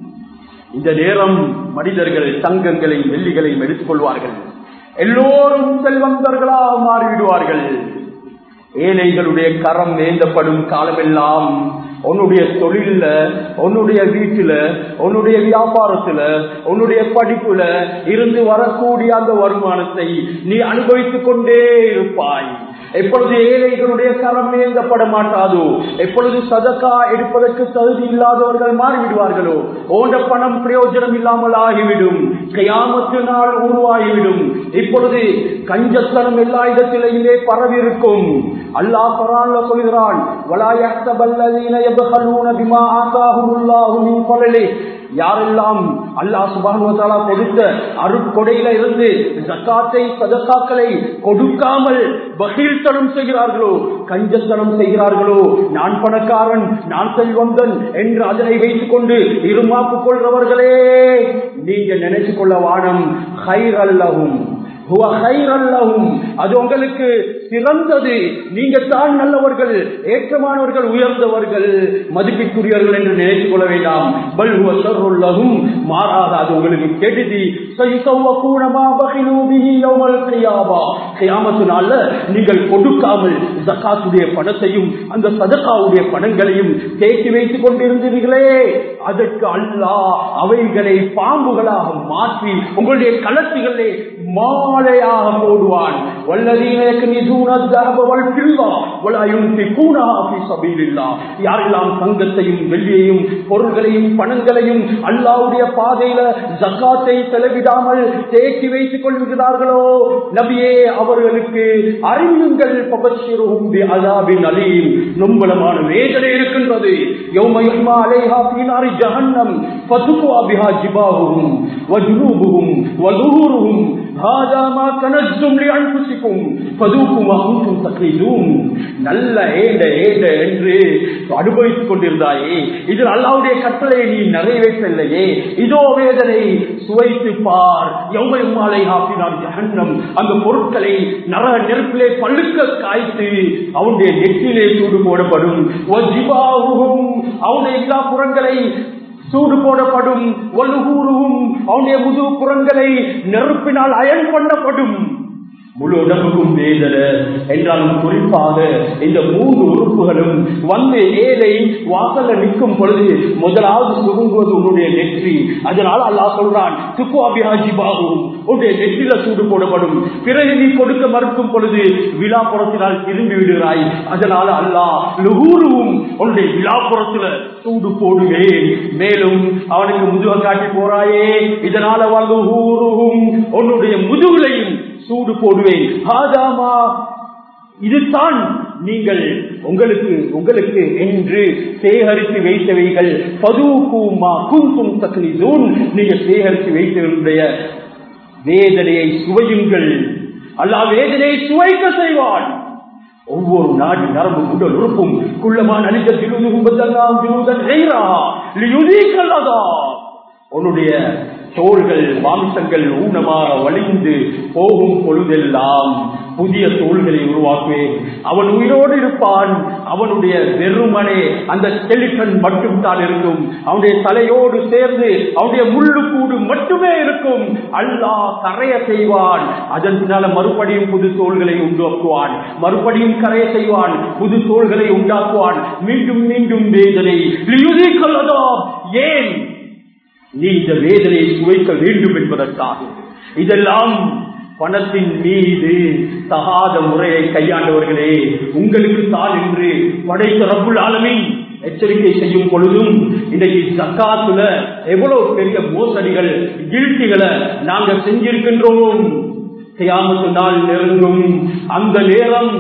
இந்த நேரம் மனிதர்கள் தங்கங்களை வெள்ளிகளை எடுத்துக் கொள்வார்கள் எல்லோரும் செல்வந்தர்களாக மாறிவிடுவார்கள் ஏழைகளுடைய கரம் வேந்தப்படும் காலமெல்லாம் உன்னுடைய தொழில உன்னுடைய வீட்டுல உன்னுடைய வியாபாரத்துல உன்னுடைய படிப்புல இருந்து வரக்கூடிய அந்த வருமானத்தை நீ அனுபவித்துக் கொண்டே இருப்பாய் எப்பொழுது ஏழைகளுடைய கரம் வேந்தப்பட மாட்டாதோ எப்பொழுது சதக்கா எடுப்பதற்கு தகுதி இல்லாதவர்கள் மாறிவிடுவார்களோ ஓண்ட பணம் பிரயோஜனம் இல்லாமல் ஆகிவிடும் கையாமத்து நாள் உருவாகிவிடும் இப்பொழுது கஞ்சத்தனம் எல்லா இடத்திலேயுமே பரவி இருக்கும் அல்லாஹ் குரான்ல சொல்கிறான் வலா யஹ்சபல்லதீன யப்கலூன பிமா ஆகாஹுமுல்லாஹு மின் ஃபலலி யாரெல்லாம் அல்லாஹ் சுபானுவத்தாலா கொடுத்த அருட்கொடையில இருந்து ஜக்காத்தை சதக்காக்களை கொடுக்காமல் பகீழ்த்தனம் செய்கிறார்களோ கஞ்சத்தனம் செய்கிறார்களோ நான் பணக்காரன் நான் செல்வந்தன் என்று அதனை வைத்துக் கொண்டு இருமாப்பு கொள்றவர்களே நீங்க நினைச்சு கொள்ள வானம் ஹைர் அல்லவும் அது உங்களுக்கு சிறந்தது நீங்க தான் நல்லவர்கள் ஏற்றமானவர்கள் உயர்ந்தவர்கள் மதிப்பிற்குரியவர்கள் என்று நினைத்துக் கொள்ள வேண்டாம் பல்வசருள்ளகும் மாறாத அது உங்களுக்கு கெடுதி நீங்கள் கொடுக்காமல் ஜக்காத்துடைய பணத்தையும் அந்த சதக்காவுடைய பணங்களையும் தேக்கி வைத்துக் கொண்டிருந்தீர்களே அதற்கு அல்லாஹ் அவைகளை பாம்புகளாக மாற்றி உங்களுடைய களத்துகளே மாலையாக போடுவான் யாரெல்லாம் தங்கத்தையும் வெள்ளியையும் பொருள்களையும் பணங்களையும் அல்லாவுடைய பாதையில ஜக்காத்தை செலவிடாமல் தேக்கி வைத்துக் கொள்கிறார்களோ நபியே அவர்களுக்கு அறிவுங்கள் பபச்சிரும் அதாபின் அலீம் நொம்பலமான வேதனை இருக்கின்றது யௌமயுமா அலைஹா பீனாரி ஜஹன்னம் ஃபதுகுவா பிஹா ஜிபாஹும் வஜுனூபுஹும் வதுஹூருஹும் هذا ما كنزتم لانفسكم فذوقوا ما كنتم تكنزون நல்ல ஏண்ட ஏண்ட என்று அனுபவித்துக் கொண்டிருந்தாயே இதில் அல்லாவுடைய கட்டளை நீ நிறைவேற்றலையே இதோ வேதனை சுவைத்து பார் எவ்வளவு மாலை ஆப்பினார் ஜஹன்னம் அந்த பொருட்களை நர நெருப்பிலே பழுக்க காய்த்து அவனுடைய நெற்றிலே சூடு போடப்படும் அவனுடைய எல்லா புறங்களை சூடு போடப்படும் ஒல்லுகூறுவும் அவனுடைய முது புறங்களை நெருப்பினால் அயன் பண்ணப்படும் முழு உடம்புக்கும் வேதனை என்றாலும் குறிப்பாக இந்த மூன்று உறுப்புகளும் வந்து ஏழை வாசல்ல நிற்கும் பொழுது முதலாவது சுருங்குவது உன்னுடைய நெற்றி அதனால் அல்லாஹ் சொல்றான் துக்குவாபியாஜி பாகும் உன்னுடைய நெற்றில சூடு போடப்படும் பிறகு நீ கொடுக்க மறுக்கும் பொழுது விழாப்புறத்தினால் திரும்பி விடுகிறாய் அதனால அல்லாஹ் லுகூருவும் உன்னுடைய விழாப்புறத்துல சூடு போடுவேன் மேலும் அவனுக்கு முதுக காட்டி போறாயே இதனால வல்லுகூருவும் உன்னுடைய முதுகுலையும் சூடு போடுவேன் ஆதாமா இதுதான் நீங்கள் உங்களுக்கு உங்களுக்கு என்று சேகரித்து வைத்தவைகள் பதுக்கூமா குந்தும் தக்னிதூன் நீங்கள் சேகரித்து வைத்தவர்களுடைய வேதனையை சுவையுங்கள் அல்லா வேதனையை சுவைக்க செய்வான் ஒவ்வொரு நாடு நரம்பு உடல் உறுப்பும் குள்ளமான அணிந்த திருநுகும்பதெல்லாம் உன்னுடைய தோள்கள் மாம்சங்கள் ஊனமாக வலிந்து போகும் பொழுதெல்லாம் புதிய தோள்களை உருவாக்குவேன் அவன் உயிரோடு இருப்பான் அவனுடைய வெறுமனே அந்த ஸ்கெலிட்டன் மட்டும் தான் இருக்கும் அவனுடைய தலையோடு சேர்ந்து அவனுடைய முள்ளு கூடு மட்டுமே இருக்கும் அல்லாஹ் கரைய செய்வான் அதன் பின்னால மறுபடியும் புது தோள்களை உண்டாக்குவான் மறுபடியும் கரைய செய்வான் புது தோள்களை உண்டாக்குவான் மீண்டும் மீண்டும் வேதனை ஏன் நீ இந்த வேதனையை சுவைக்க வேண்டும் என்பதற்காக இதெல்லாம் பணத்தின் மீது தகாத முறையை கையாண்டவர்களே உங்களுக்கு தான் என்று படைத்த ரப்புல் ஆலமின் எச்சரிக்கை செய்யும் பொழுதும் இன்றைக்கு சக்காத்துல எவ்வளவு பெரிய மோசடிகள் கிழ்த்திகளை நாங்கள் செஞ்சிருக்கின்றோம் கியாமத்து நாள் நெருங்கும் அந்த நேரம்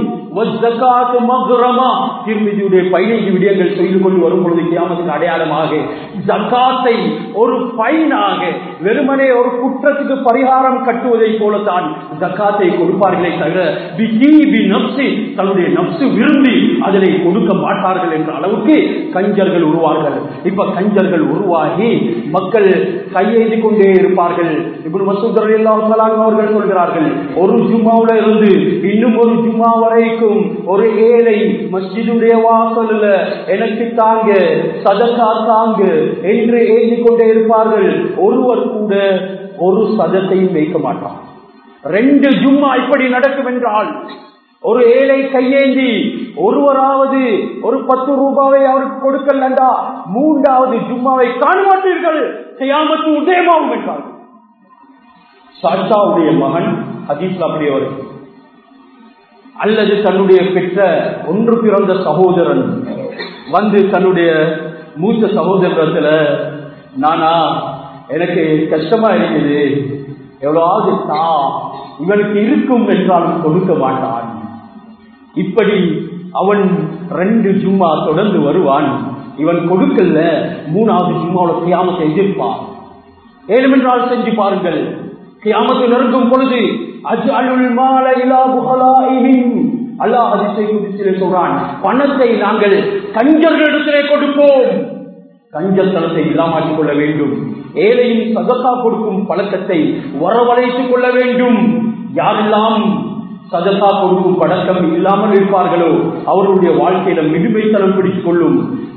திருமதியுடைய பதினைந்து விடயங்கள் செய்து கொண்டு வரும் பொழுது கியாமத்துக்கு அடையாளமாக ஜக்காத்தை ஒரு பைனாக வெறுமனே ஒரு குற்றத்துக்கு பரிகாரம் கட்டுவதை போலத்தான் ஜக்காத்தை கொடுப்பார்களே தவிர தன்னுடைய நப்சு விரும்பி அதனை கொடுக்க மாட்டார்கள் என்ற அளவுக்கு கஞ்சர்கள் உருவார்கள் இப்ப கஞ்சர்கள் உருவாகி மக்கள் கையெழுதி கொண்டே இருப்பார்கள் இப்படி மசூதர் அவர்கள் சொல்கிறார்கள் ஒரு ஜும்மாவுல இருந்து இன்னும் ஒரு ஜும்மா வரைக்கும் ஒரு ஏழை மஸ்ஜிதுடைய வாசல்ல எனக்கு தாங்க சதக்கா தாங்க என்று ஏந்தி கொண்டே இருப்பார்கள் ஒருவர் கூட ஒரு சதத்தையும் வைக்க மாட்டார் ரெண்டு ஜும்மா இப்படி நடக்கும் என்றால் ஒரு ஏழை கையேந்தி ஒருவராவது ஒரு பத்து ரூபாவை அவருக்கு கொடுக்கலண்டா மூன்றாவது ஜும்மாவை காண மாட்டீர்கள் செய்யாமத்து உதயமாகும் என்றார்கள் சாஷாவுடைய மகன் ஹதீஸ்ல அப்படி வரும் அல்லது தன்னுடைய பெற்ற ஒன்று பிறந்த சகோதரன் வந்து தன்னுடைய மூத்த சகோதரத்துல நானா எனக்கு கஷ்டமா இருக்குது எவ்வளவாவது தா இவனுக்கு இருக்கும் என்றாலும் கொடுக்க மாட்டான் இப்படி அவன் ரெண்டு ஜும்மா தொடர்ந்து வருவான் இவன் கொடுக்கல மூணாவது ஜும்மாவோட கியாமத்தை எதிர்ப்பார் ஏழுமென்றால் செஞ்சு பாருங்கள் கியாமத்து நெருங்கும் பொழுது அஜ் அலுல் மால இலா புகலாயினின் அல்லாஹ் அதிசை குதிச்சிலே சொல்றான் பணத்தை நாங்கள் கஞ்சர்களிடத்திலே கொடுப்போம் கஞ்சத்தனத்தை இல்லாமாக்கிக் கொள்ள வேண்டும் ஏழையின் சதக்கா கொடுக்கும் பழக்கத்தை வரவழைத்துக் கொள்ள வேண்டும் யாரெல்லாம் சதக்கா கொடுக்கும் பழக்கம் இல்லாமல் இருப்பார்களோ அவர்களுடைய வாழ்க்கையில மிகுமைத்தனம் பிடித்துக் கொள்ளும்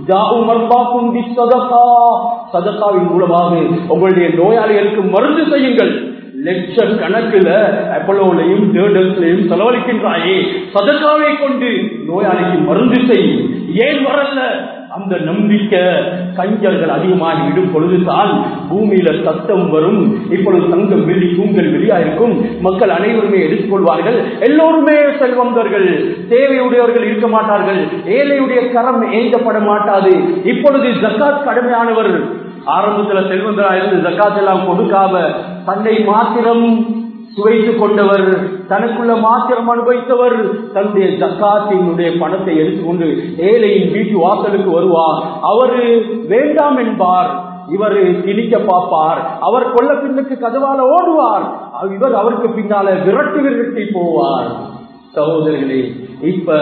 சதக்காவின் மூலமாக உங்களுடைய நோயாளிகளுக்கு மருந்து செய்யுங்கள் லட்ச கணக்குல அப்பலோலையும் தேர்டல்ஸ்லையும் செலவழிக்கின்றாயே சதக்காவை கொண்டு நோயாளிக்கு மருந்து செய் ஏன் வரல அந்த நம்பிக்கை கஞ்சர்கள் அதிகமாக விடும் பொழுதுதான் பூமியில சத்தம் வரும் இப்பொழுது தங்கம் வெள்ளி தூங்கல் வெளியாயிருக்கும் மக்கள் அனைவருமே எடுத்துக்கொள்வார்கள் எல்லோருமே செல்வந்தர்கள் தேவையுடையவர்கள் இருக்க மாட்டார்கள் ஏழையுடைய கரம் ஏந்தப்பட மாட்டாது இப்பொழுது ஜக்காத் கடமையானவர் ஆரம்பத்துல செல்வந்தரா இருந்து ஜக்காத் எல்லாம் கொடுக்காம தன்னை மாத்திரம் சுவைத்துக் கொண்டவர் தனக்குள்ள மாத்திரம் அனுபவித்தவர் தன்னுடைய ஜக்காத்தினுடைய பணத்தை எடுத்துக்கொண்டு ஏழையின் வீட்டு வாசலுக்கு வருவார் அவரு வேண்டாம் என்பார் இவர் திணிக்க பார்ப்பார் அவர் கொள்ள பின்னுக்கு கதவால ஓடுவார் இவர் அவருக்கு பின்னால விரட்டி விரட்டி போவார் சகோதரர்களே இப்ப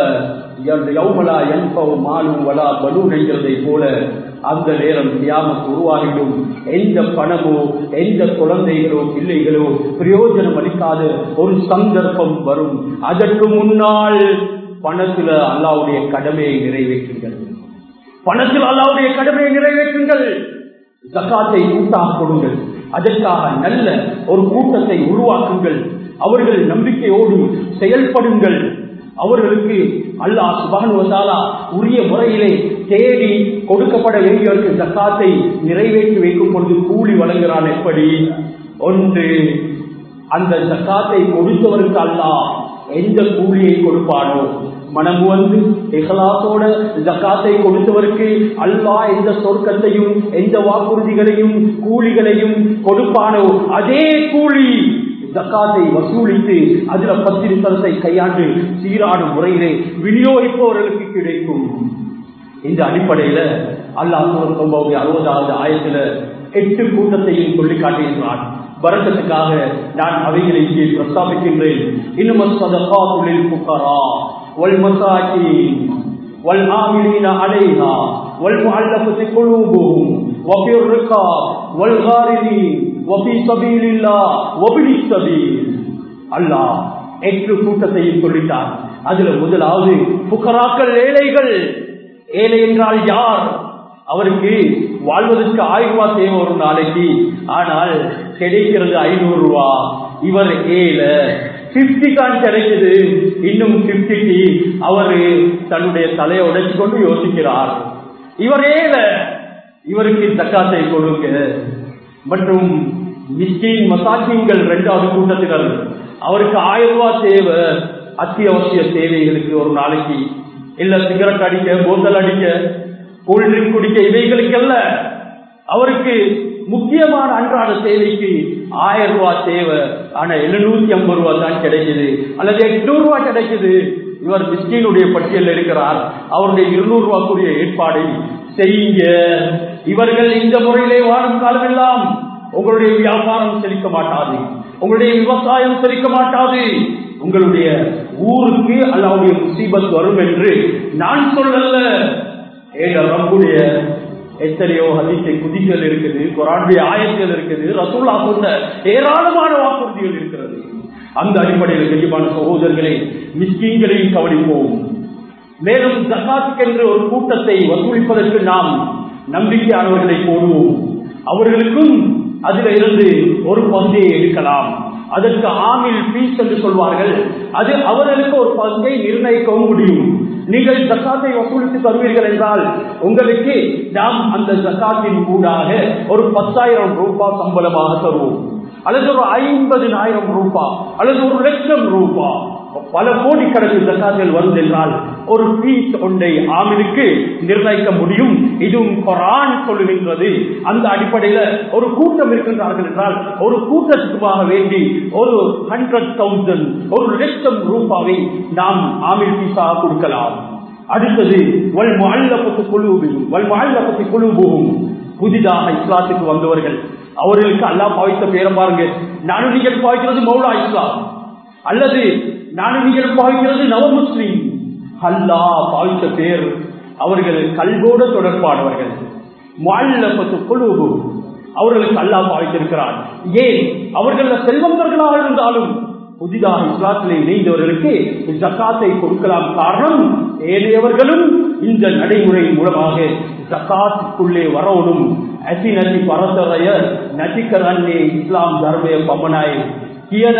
யௌமலா என்பவ மாலும் வலா பலூனைங்கிறதை போல அந்த நேரம் தியாமத்து உருவாகிடும் எந்த பணமோ எந்த குழந்தைகளோ பிள்ளைகளோ பிரயோஜனம் அளிக்காத ஒரு சந்தர்ப்பம் வரும் அதற்கு முன்னால் பணத்துல அல்லாவுடைய கடமையை நிறைவேற்றுங்கள் பணத்தில் அல்லாவுடைய கடமையை நிறைவேற்றுங்கள் ஜக்காத்தை கூட்டாக கொடுங்கள் அதற்காக நல்ல ஒரு கூட்டத்தை உருவாக்குங்கள் அவர்கள் நம்பிக்கையோடு செயல்படுங்கள் அவர்களுக்கு அல்லாஹ் சுபானுவதாலா உரிய முறையிலே தேடி கொடுக்கப்பட வேண்டியவருக்கு ஜக்காத்தை நிறைவேற்றி வைக்கும் பொழுது கூலி வழங்குகிறான் எப்படி ஒன்று அந்த ஜக்காத்தை கொடுத்தவருக்கு அல்லாஹ் எந்த கூலியை கொடுப்பானோ மனம் வந்து இஹலாசோட ஜக்காத்தை கொடுத்தவருக்கு அல்லாஹ் எந்த சொர்க்கத்தையும் எந்த வாக்குறுதிகளையும் கூலிகளையும் கொடுப்பானோ அதே கூலி ஜக்காத்தை வசூலித்து அதுல பத்திரித்தனத்தை கையாண்டு சீரான முறையிலே விநியோகிப்பவர்களுக்கு கிடைக்கும் இந்த அடிப்படையில அல்லாஹ் அறுபதாவது ஆயத்துல எட்டு கூட்டத்தையும் சொல்லி காட்டுகின்றான் வரக்கத்துக்காக நான் அவைகளை இங்கே பிரஸ்தாபிக்கின்றேன் இன்னும் சதகாத்துலில் புக்கரா வல் மசாக்கீன் والعاملين عليها والمعلقة قلوبهم وفي الرقاب والغارمين وفي سبيل الله وابن السبيل அல்லாஹ் எட்டு கூட்டத்தையும் சொல்லிட்டார் அதுல முதலாவது புக்கராக்கள் ஏழைகள் ஏழை என்றால் யார் அவருக்கு வாழ்வதற்கு ஆயிரம் ரூபாய் தேவை ஒரு நாளைக்கு ஆனால் கிடைக்கிறது ஐநூறு ரூபா இவர் ஏழை பிப்டி கான் கிடைக்குது இன்னும் பிப்டிக்கு அவரு தன்னுடைய தலையை உடைச்சு கொண்டு யோசிக்கிறார் இவர் ஏழை இவருக்கு தக்காத்தை கொடுங்க மற்றும் மிஸ்கின் மசாக்கிங்கள் இரண்டாவது கூட்டத்தினர் அவருக்கு ஆயிரம் ரூபாய் தேவை அத்தியாவசிய தேவைகளுக்கு ஒரு நாளைக்கு இல்ல சிகரெட் அடிக்க போத்தல் அடிக்க கூல்ட்ரிங்க் குடிக்க இவைகளுக்கல்ல அவருக்கு முக்கியமான அன்றாட தேவைக்கு ஆயிரம் ரூபாய் தேவை ஆனா எழுநூத்தி ஐம்பது ரூபாய் தான் கிடைக்குது அல்லது எட்நூறு ரூபாய் கிடைக்குது இவர் மிஸ்கினுடைய பட்டியல் இருக்கிறார் அவருடைய இருநூறு ரூபாய்க்குரிய ஏற்பாடை செய்யுங்க இவர்கள் இந்த முறையிலே வாழும் காலமெல்லாம் உங்களுடைய வியாபாரம் செழிக்க மாட்டாது உங்களுடைய விவசாயம் செழிக்க மாட்டாது உங்களுடைய ஊருக்கு அல்லாவுடைய முசீபத் வரும் என்று நான் சொல்லல ஏக ரப்புடைய எத்தனையோ ஹதீஸை குதிகள் இருக்குது குரானுடைய ஆயங்கள் இருக்குது ரசூல்லா சொன்ன ஏராளமான வாக்குறுதிகள் இருக்கிறது அந்த அடிப்படையில் கண்டிப்பான சகோதரர்களை மிஸ்கீன்களையும் கவனிப்போம் மேலும் ஜகாத்துக்கென்று ஒரு கூட்டத்தை வசூலிப்பதற்கு நாம் நம்பிக்கையானவர்களை போடுவோம் அவர்களுக்கும் அதில் இருந்து ஒரு பங்கை எடுக்கலாம் அதற்கு ஆமில் பீஸ் என்று சொல்வார்கள் அது அவர்களுக்கு ஒரு பங்கை நிர்ணயிக்கவும் முடியும் நீங்கள் ஜக்காத்தை வசூலித்து தருவீர்கள் என்றால் உங்களுக்கு நாம் அந்த ஜக்காத்தின் கூடாக ஒரு பத்தாயிரம் ரூபாய் சம்பளமாக தருவோம் அல்லது ஒரு ஐம்பதினாயிரம் ரூபாய் அல்லது ஒரு லட்சம் ரூபாய் பல கோடிக்கணக்கு ஜக்காத்தில் வருது என்றால் ஒரு பீஸ் ஒன்றை ஆமினுக்கு நிர்ணயிக்க முடியும் இதுவும் கொரான் சொல்லுகின்றது அந்த அடிப்படையில ஒரு கூட்டம் இருக்கின்றார்கள் என்றால் ஒரு கூட்டத்துக்காக வேண்டி ஒரு ஹண்ட்ரட் தௌசண்ட் ஒரு லட்சம் ரூபாவை நாம் ஆமில் பீஸாக கொடுக்கலாம் அடுத்தது வல் முஅல்லபத்து குலூபிஹும் வல் முஅல்லபத்து குலூபுஹும் புதிதாக இஸ்லாத்துக்கு வந்தவர்கள் அவர்களுக்கு அல்லாஹ் பாவித்த பேரை பாருங்க நானும் நீங்கள் பாவிக்கிறது மௌலா இஸ்லாம் அல்லது நானும் நீங்கள் பாவிக்கிறது நவ முஸ்லிம் அல்லாஹ் பாவித்த பேர் அவர்கள் கல்வோடு தொடர்பானவர்கள் முஅல்லபத்து குலூபுஹும் அவர்களுக்கு அல்லாஹ் பாவித்திருக்கிறார் ஏன் அவர்கள் செல்வந்தர்களாக இருந்தாலும் புதிதாக இஸ்லாத்திலே இணைந்தவர்களுக்கு ஜக்காத்தை கொடுக்கலாம் காரணம் ஏனையவர்களும் இந்த நடைமுறை மூலமாக ஜக்காத்துக்குள்ளே வரணும் ඇති නැති පරතරය නැති කරන්නේ ඉස්ලාම් ධර්මය පමණයි කියන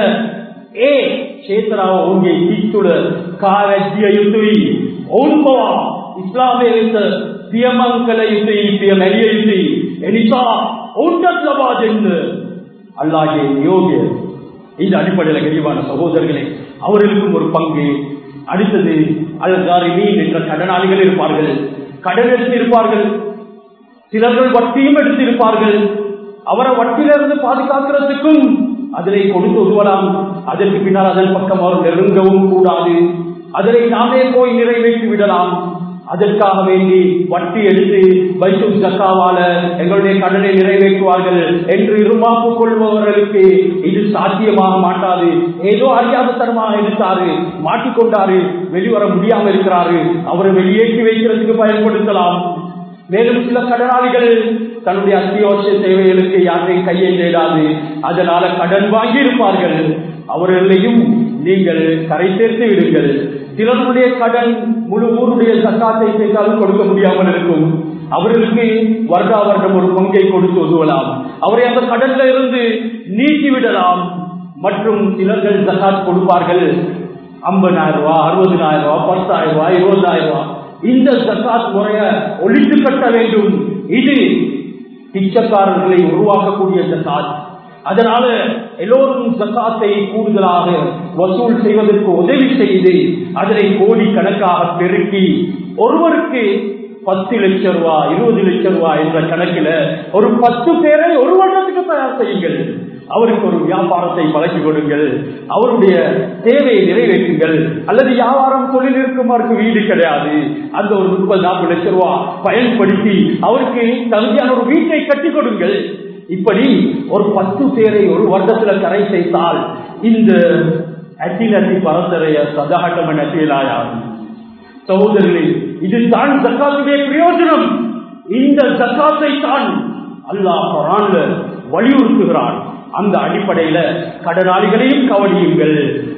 ඒ ක්ෂේත්‍රාව ඔවුන්ගේ හිත්තුල කාවැජ්ජිය යුතුයි ඔවුන් පවා ඉස්ලාමය වෙත පියමං කළ යුතුයි පිය මැරිය යුතුයි එනිසා ඔවුන්ටත් ලබා දෙන්න அல்லாஹ்ගේ நியோகிய இந்த அடிப்படையில் கரிவான சகோதரர்களே அவர்களுக்கும் ஒரு பங்கு அடுத்தது அல்காரிமீன் என்ற கடனாளிகள் இருப்பார்கள் கடன் எடுத்து இருப்பார்கள் சிலர்கள் வட்டியும் எடுத்திருப்பார்கள் அவரை வட்டியிலிருந்து பாதுகாக்கிறதுக்கும் அதனை கொடுத்து உருவலாம் அதற்கு பின்னால் அதன் பக்கம் அவர் நெருங்கவும் கூடாது அதனை நாமே போய் நிறைவேற்றி விடலாம் அதற்காக வேண்டி வட்டி எடுத்து பைசும் ஜக்காவால எங்களுடைய கடனை நிறைவேற்றுவார்கள் என்று இருமாப்பு கொள்பவர்களுக்கு இது சாத்தியமாக மாட்டாது ஏதோ அறியாத தரமாக எடுத்தாரு மாட்டிக்கொண்டாரு வெளிவர முடியாம இருக்கிறாரு அவரை வெளியேற்றி வைக்கிறதுக்கு பயன்படுத்தலாம் மேலும் சில கடனாளிகள் தன்னுடைய அத்தியாவசிய தேவைகளுக்கு யாரையும் கையை தேடாது அதனால கடன் வாங்கி இருப்பார்கள் அவர்களையும் நீங்கள் கரை சேர்த்து விடுங்கள் சிலருடைய கடன் முழு ஊருடைய சக்காத்தை சேர்த்தாலும் கொடுக்க முடியாமல் இருக்கும் அவர்களுக்கு வருடா வருடம் ஒரு பங்கை கொடுத்து உதவலாம் அவரை அந்த கடன்ல இருந்து நீக்கி விடலாம் மற்றும் சிலர்கள் ஜக்காத் கொடுப்பார்கள் ஐம்பதாயிரம் ரூபாய் அறுபதாயிரம் ரூபாய் பத்தாயிரம் ரூபாய் இருபதாயிரம் ரூபாய் இந்த ஜக்காத் முறைய ஒழித்து கட்ட வேண்டும் இது பிச்சைக்காரர்களை உருவாக்கக்கூடிய ஜக்காத் அதனால எல்லோரும் ஜக்காத்தை கூடுதலாக வசூல் செய்வதற்கு உதவி செய்து அதனை கோடி கணக்காக பெருக்கி ஒருவருக்கு பத்து லட்சம் ரூபாய் இருபது லட்சம் ரூபாய் என்ற கணக்கில் ஒரு பத்து பேரை ஒரு வருடத்துக்கு தயார் செய்யுங்கள் அவருக்கு ஒரு வியாபாரத்தை பழக்கி கொடுங்கள் அவருடைய தேவையை நிறைவேற்றுங்கள் அல்லது வியாபாரம் தொழில் இருக்குமாருக்கு வீடு கிடையாது அந்த ஒரு முப்பது நாற்பது லட்சம் ரூபாய் பயன்படுத்தி அவருக்கு தகுதியான ஒரு வீட்டை கட்டி கொடுங்கள் இப்படி ஒரு பத்து பேரை ஒரு வருடத்துல கரை செய்தால் இந்த அத்தினத்தி பரந்தரைய சதாட்டம் என செயலாயாகும் சகோதரர்களே இதுதான் ஜக்காத்துடைய பிரயோஜனம் இந்த ஜக்காத்தை தான் அல்லாஹ் குரான்ல வலியுறுத்துகிறான் அந்த அடிப்படையில கடனாளிகளையும் கவனியுங்கள்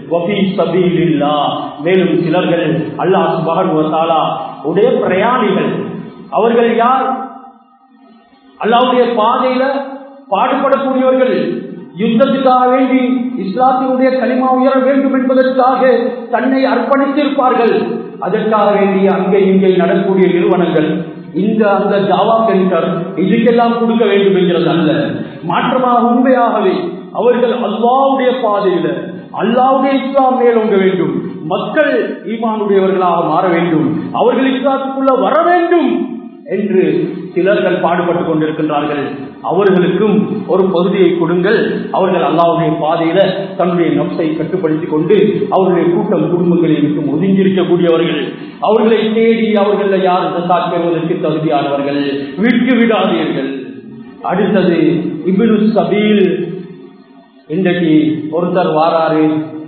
மேலும் சிலர்கள் அல்லாஹ் சுபகன் உடைய பிரயாணிகள் அவர்கள் யார் அல்லாவுடைய பாதையில பாடுபடக்கூடியவர்கள் யுத்தத்துக்காக வேண்டி இஸ்லாத்தினுடைய களிமா உயர வேண்டும் என்பதற்காக தன்னை அர்ப்பணித்திருப்பார்கள் அதற்காக வேண்டிய அங்கே இங்கே நடக்கக்கூடிய நிறுவனங்கள் இந்த அந்த ஜாவா சென்டர் இதுக்கெல்லாம் கொடுக்க வேண்டும் என்கிறது அல்ல மாற்றமாக உண்மையாகவே அவர்கள் அல்லாவுடைய பாதையில அல்லாவுடைய இஸ்லாம் மேலோங்க வேண்டும் மக்கள் ஈமானுடையவர்களாக மாற வேண்டும் அவர்கள் இஸ்லாத்துக்குள்ள வர வேண்டும் என்று சிலர்கள் பாடுபட்டுக் கொண்டிருக்கின்றார்கள் அவர்களுக்கும் ஒரு பகுதியை கொடுங்கள் அவர்கள் அல்லாவுடைய பாதையில தன்னுடைய நப்சை கட்டுப்படுத்திக் கொண்டு அவருடைய கூட்டம் குடும்பங்களை விட்டு ஒதுங்கி இருக்கக்கூடியவர்கள் அவர்களை தேடி அவர்கள் யார் ஜக்காத் பெறுவதற்கு தகுதியானவர்கள் விட்டு விடாதீர்கள் அடுத்தது இபினு சபீல் இன்றைக்கு ஒருத்தர் வாராரு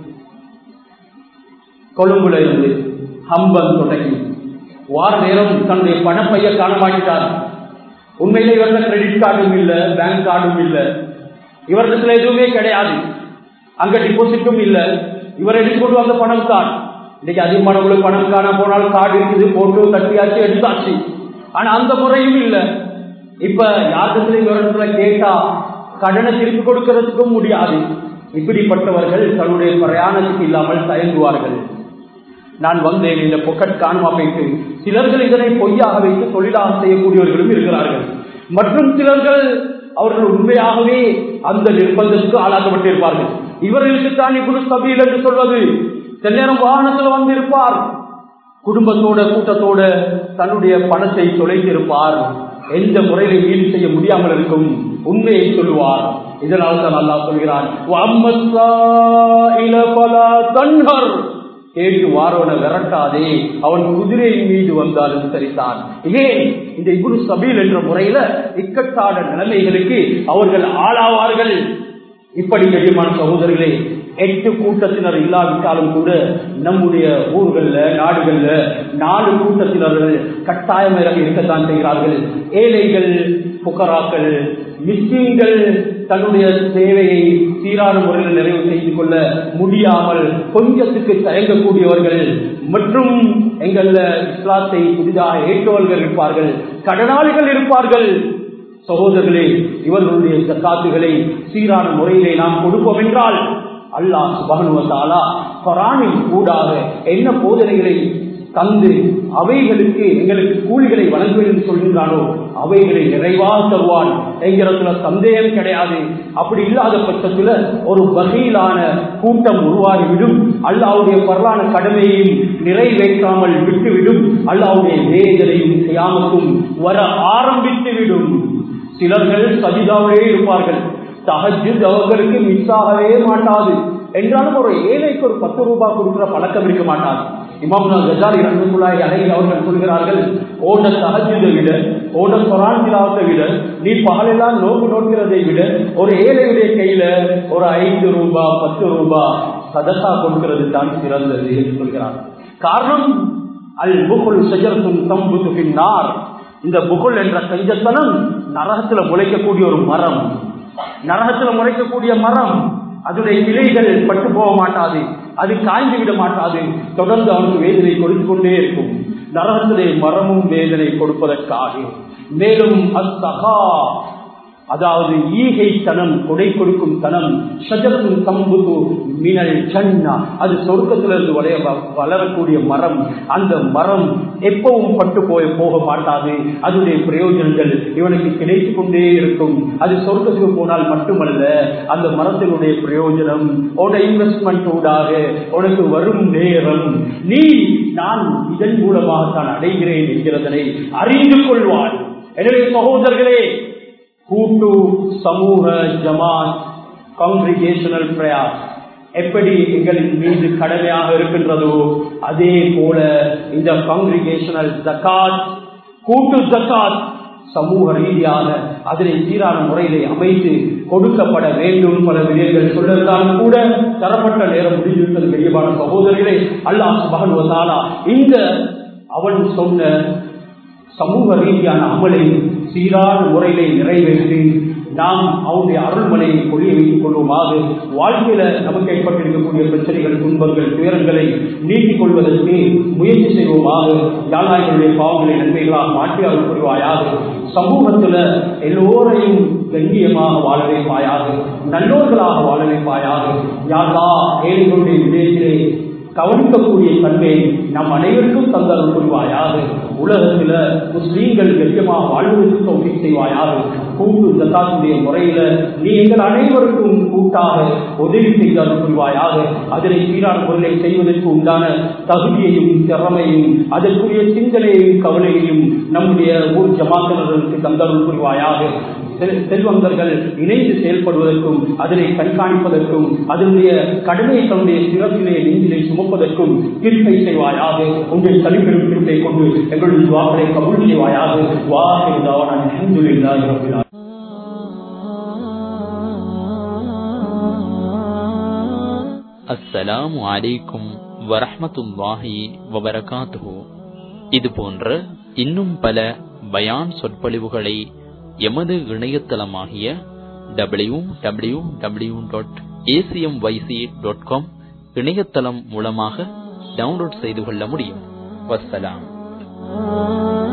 கொழும்புல இருந்து ஹம்பன் தொடங்கி வார நேரம் தன்னுடைய பணப்பைய காண மாட்டார் உண்மையிலே இவர்ல கிரெடிட் கார்டும் இல்ல பேங்க் கார்டும் இல்ல இவரிடத்துல எதுவுமே கிடையாது அங்க டிபாசிட்டும் இல்ல இவர் எடுத்துக்கொண்டு வந்த பணம் தான் இன்னைக்கு அதிகமானவங்களுக்கு பணம் காண போனால் கார்டு இருக்குது போட்டு கட்டியாச்சு எடுத்தாச்சு ஆனா அந்த முறையும் இல்ல இப்ப யாரிடத்துல இவரிடத்துல கேட்டா கடனை திருப்பி கொடுக்கறதுக்கும் முடியாது இப்படிப்பட்டவர்கள் தன்னுடைய பிரயாணத்துக்கு இல்லாமல் தயங்குவார்கள் நான் வந்தேன் இந்த பொக்கட் காணுமா போயிட்டு சிலர்கள் இதனை பொய்யாக வைத்து தொழிலாக செய்யக்கூடியவர்களும் இருக்கிறார்கள் மற்றும் சிலர்கள் அவர்கள் உண்மையாகவே அந்த நிர்பந்தத்துக்கு ஆளாக்கப்பட்டிருப்பார்கள் இவர்களுக்கு தான் இப்படி சபையில் என்று சொல்வது சில நேரம் வாகனத்தில் வந்திருப்பார் குடும்பத்தோட கூட்டத்தோட தன்னுடைய பணத்தை தொலைத்திருப்பார் எந்த முறையில ஈடு செய்ய முடியாமல் இருக்கும் உண்மையை சொல்லுவார் இதனால் தான் அல்லா சொல்கிறான் கேட்டு வாரோன விரட்டாதே அவன் குதிரையின் மீது வந்தாலும் சரிதான் ஏன் இந்த இபுரு சபீல் என்ற முறையில இக்கட்டான நிலைமைகளுக்கு அவர்கள் ஆளாவார்கள் இப்படி கடிமான சகோதரர்களே எட்டு கூட்டத்தினர் இல்லாவிட்டாலும் கூட நம்முடைய ஊர்கள்ல நாடுகள்ல நாலு கூட்டத்தினர்கள் கட்டாயமாக இருக்கத்தான் செய்கிறார்கள் ஏழைகள் புக்கராக்கள் மிஸ்கின்கள் தன்னுடைய சேவையை சீரான முறையில் நிறைவு செய்து கொள்ள முடியாமல் கொஞ்சத்துக்கு தயங்கக்கூடியவர்கள் மற்றும் எங்கள்ல இஸ்லாத்தை புதிதாக ஏற்றவர்கள் இருப்பார்கள் கடனாளிகள் இருப்பார்கள் சகோதரர்களே இவர்களுடைய சக்காத்துகளை சீரான முறையிலே நாம் கொடுப்போம் என்றால் அல்லாஹ் சுபகனுவத்தாலா கொரானின் கூடாக என்ன போதனைகளை தந்து அவைகளுக்கு எங்களுக்கு கூலிகளை வழங்குவேன் என்று சொல்கின்றானோ அவைகளை நிறைவாக தருவான் என்கிறதுல சந்தேகம் கிடையாது அப்படி இல்லாத பட்சத்துல ஒரு வகையிலான கூட்டம் உருவாகிவிடும் அல்லாவுடைய பரவான கடமையையும் நிறைவேற்றாமல் விட்டுவிடும் அல்லாவுடைய வேதனையும் செய்யாமக்கும் வர ஆரம்பித்து விடும் சிலர்கள் சஜிதாவே இருப்பார்கள் தகஜு அவர்களுக்கு மிஸ் ஆகவே மாட்டாது என்றாலும் ஒரு ஏழைக்கு ஒரு பத்து ரூபாய் கொடுக்கிற பழக்கம் இருக்க மாட்டாது இமாமுனா கஜாரி ரஹமத்துல்லாஹி அலைஹி அவர்கள் சொல்கிறார்கள் ஓட தஹஜ்ஜுதை விட ஓட குரான் திலாவத்தை விட நீ பகலெல்லாம் நோக்கு நோக்கிறதை விட ஒரு ஏழையுடைய கையில ஒரு ஐந்து ரூபாய் பத்து ரூபாய் சதசா கொடுக்கிறது தான் சிறந்தது என்று சொல்கிறார் காரணம் அல் புகுல் சஜரத்தும் தம்புத்து பின்னார் இந்த புகுல் என்ற கஞ்சத்தனம் நரகத்துல முளைக்கக்கூடிய ஒரு மரம் நரகத்துல முளைக்கக்கூடிய மரம் அதனுடைய கிளைகள் பட்டு போக மாட்டாது அது காய்ந்து விட மாட்டாது தொடர்ந்து அவனுக்கு வேதனை கொடுத்து கொண்டே இருக்கும் நரகத்திலே மரமும் வேதனை கொடுப்பதற்காக மேலும் அத்தகா அதாவது ஈகை தனம் கொடை கொடுக்கும் தனம் ஷஜரத்தின் சம்புது மினல் சன்னா அது சொர்க்கத்திலிருந்து வளைய வளரக்கூடிய மரம் அந்த மரம் எப்பவும் பட்டு போய் போக மாட்டாது அதனுடைய பிரயோஜனங்கள் இவனுக்கு கிடைத்து கொண்டே இருக்கும் அது சொர்க்கத்துக்கு போனால் மட்டுமல்ல அந்த மரத்தினுடைய பிரயோஜனம் உன்னோட இன்வெஸ்ட்மெண்ட் ஊடாக உனக்கு வரும் நேரம் நீ நான் இதன் மூலமாக தான் அடைகிறேன் என்கிறதனை அறிந்து கொள்வான் எனவே சகோதரர்களே கூட்டு சமூக ஜமாத் காங்கிரிகேஷனல் பிரயாஸ் எப்படி எங்களின் மீது கடமையாக இருக்கின்றதோ அதே போல இந்த காங்கிரிகேஷனல் ஜக்காத் கூட்டு ஜக்காத் சமூக ரீதியாக அதனை சீரான முறையிலே அமைத்து கொடுக்கப்பட வேண்டும் பல விடயங்கள் சொல்லிருந்தாலும் கூட தரப்பட்ட நேரம் முடிஞ்சிருக்கிறது பெரியமான சகோதரிகளே அல்லாஹ் மகன் இந்த அவன் சொன்ன சமூக ரீதியான அமலை சீரான முறையிலே நிறைவேற்றி நாம் அவனுடைய அருள்மலையை பொழிய வைத்துக் கொள்வோமாக வாழ்க்கையில நமக்கு ஏற்பட்டிருக்கக்கூடிய பிரச்சனைகள் துன்பங்கள் துயரங்களை நீக்கிக் கொள்வதற்கு முயற்சி செய்வோமாக யாழ்நாயர்களுடைய பாவங்களை நன்மைகளாக மாற்றி அருள் புரிவாயாக சமூகத்துல எல்லோரையும் கண்ணியமாக வாழ வைப்பாயாக நல்லோர்களாக வாழ வைப்பாயாக யாரா ஏழைகளுடைய விடயத்திலே கவனிக்கக்கூடிய தன்மை நம் அனைவருக்கும் தந்தல் புரிவாயாக உலகத்துல முஸ்லீம்கள் கண்ணியமாக வாழ்வதற்கு சௌகரி செய்வாயாக கூட்டு ஜக்காத்துடைய முறையில நீ எங்கள் அனைவருக்கும் கூட்டாக உதவி செய்தால் புரிவாயாக அதனை சீரான முறையை செய்வதற்கு உண்டான தகுதியையும் திறமையும் அதற்குரிய சிந்தனையையும் கவலையையும் நம்முடைய ஊர் ஜமாத்தினர்களுக்கு தந்தருள் புரிவாயாக செல்வந்தர்கள் இணைந்து செயல்படுவதற்கும் அதனை கண்காணிப்பதற்கும் அதனுடைய கடமை தன்னுடைய சிறப்பிலே நெஞ்சிலை சுமப்பதற்கும் கிருப்பை செய்வாயாக உங்கள் தனிப்பெரும் கிருப்பை கொண்டு எங்களுடைய வாக்களை கபூல் செய்வாயாக வாசிருந்தாவன் அல்ஹம்துலில்லாஹி ரப்பில் அஸ்ஸலாமு அலைக்கும் வரஹ்மத்துல்லாஹி வபரகாத்துஹு இது போன்ற இன்னும் பல பயான் சொற்பொழிவுகளை எமது இணையதளமாகிய W W W dot ACM YC dot com இணையதளம் மூலமாக டவுன்லோட் செய்து கொள்ள முடியும் வசலாம்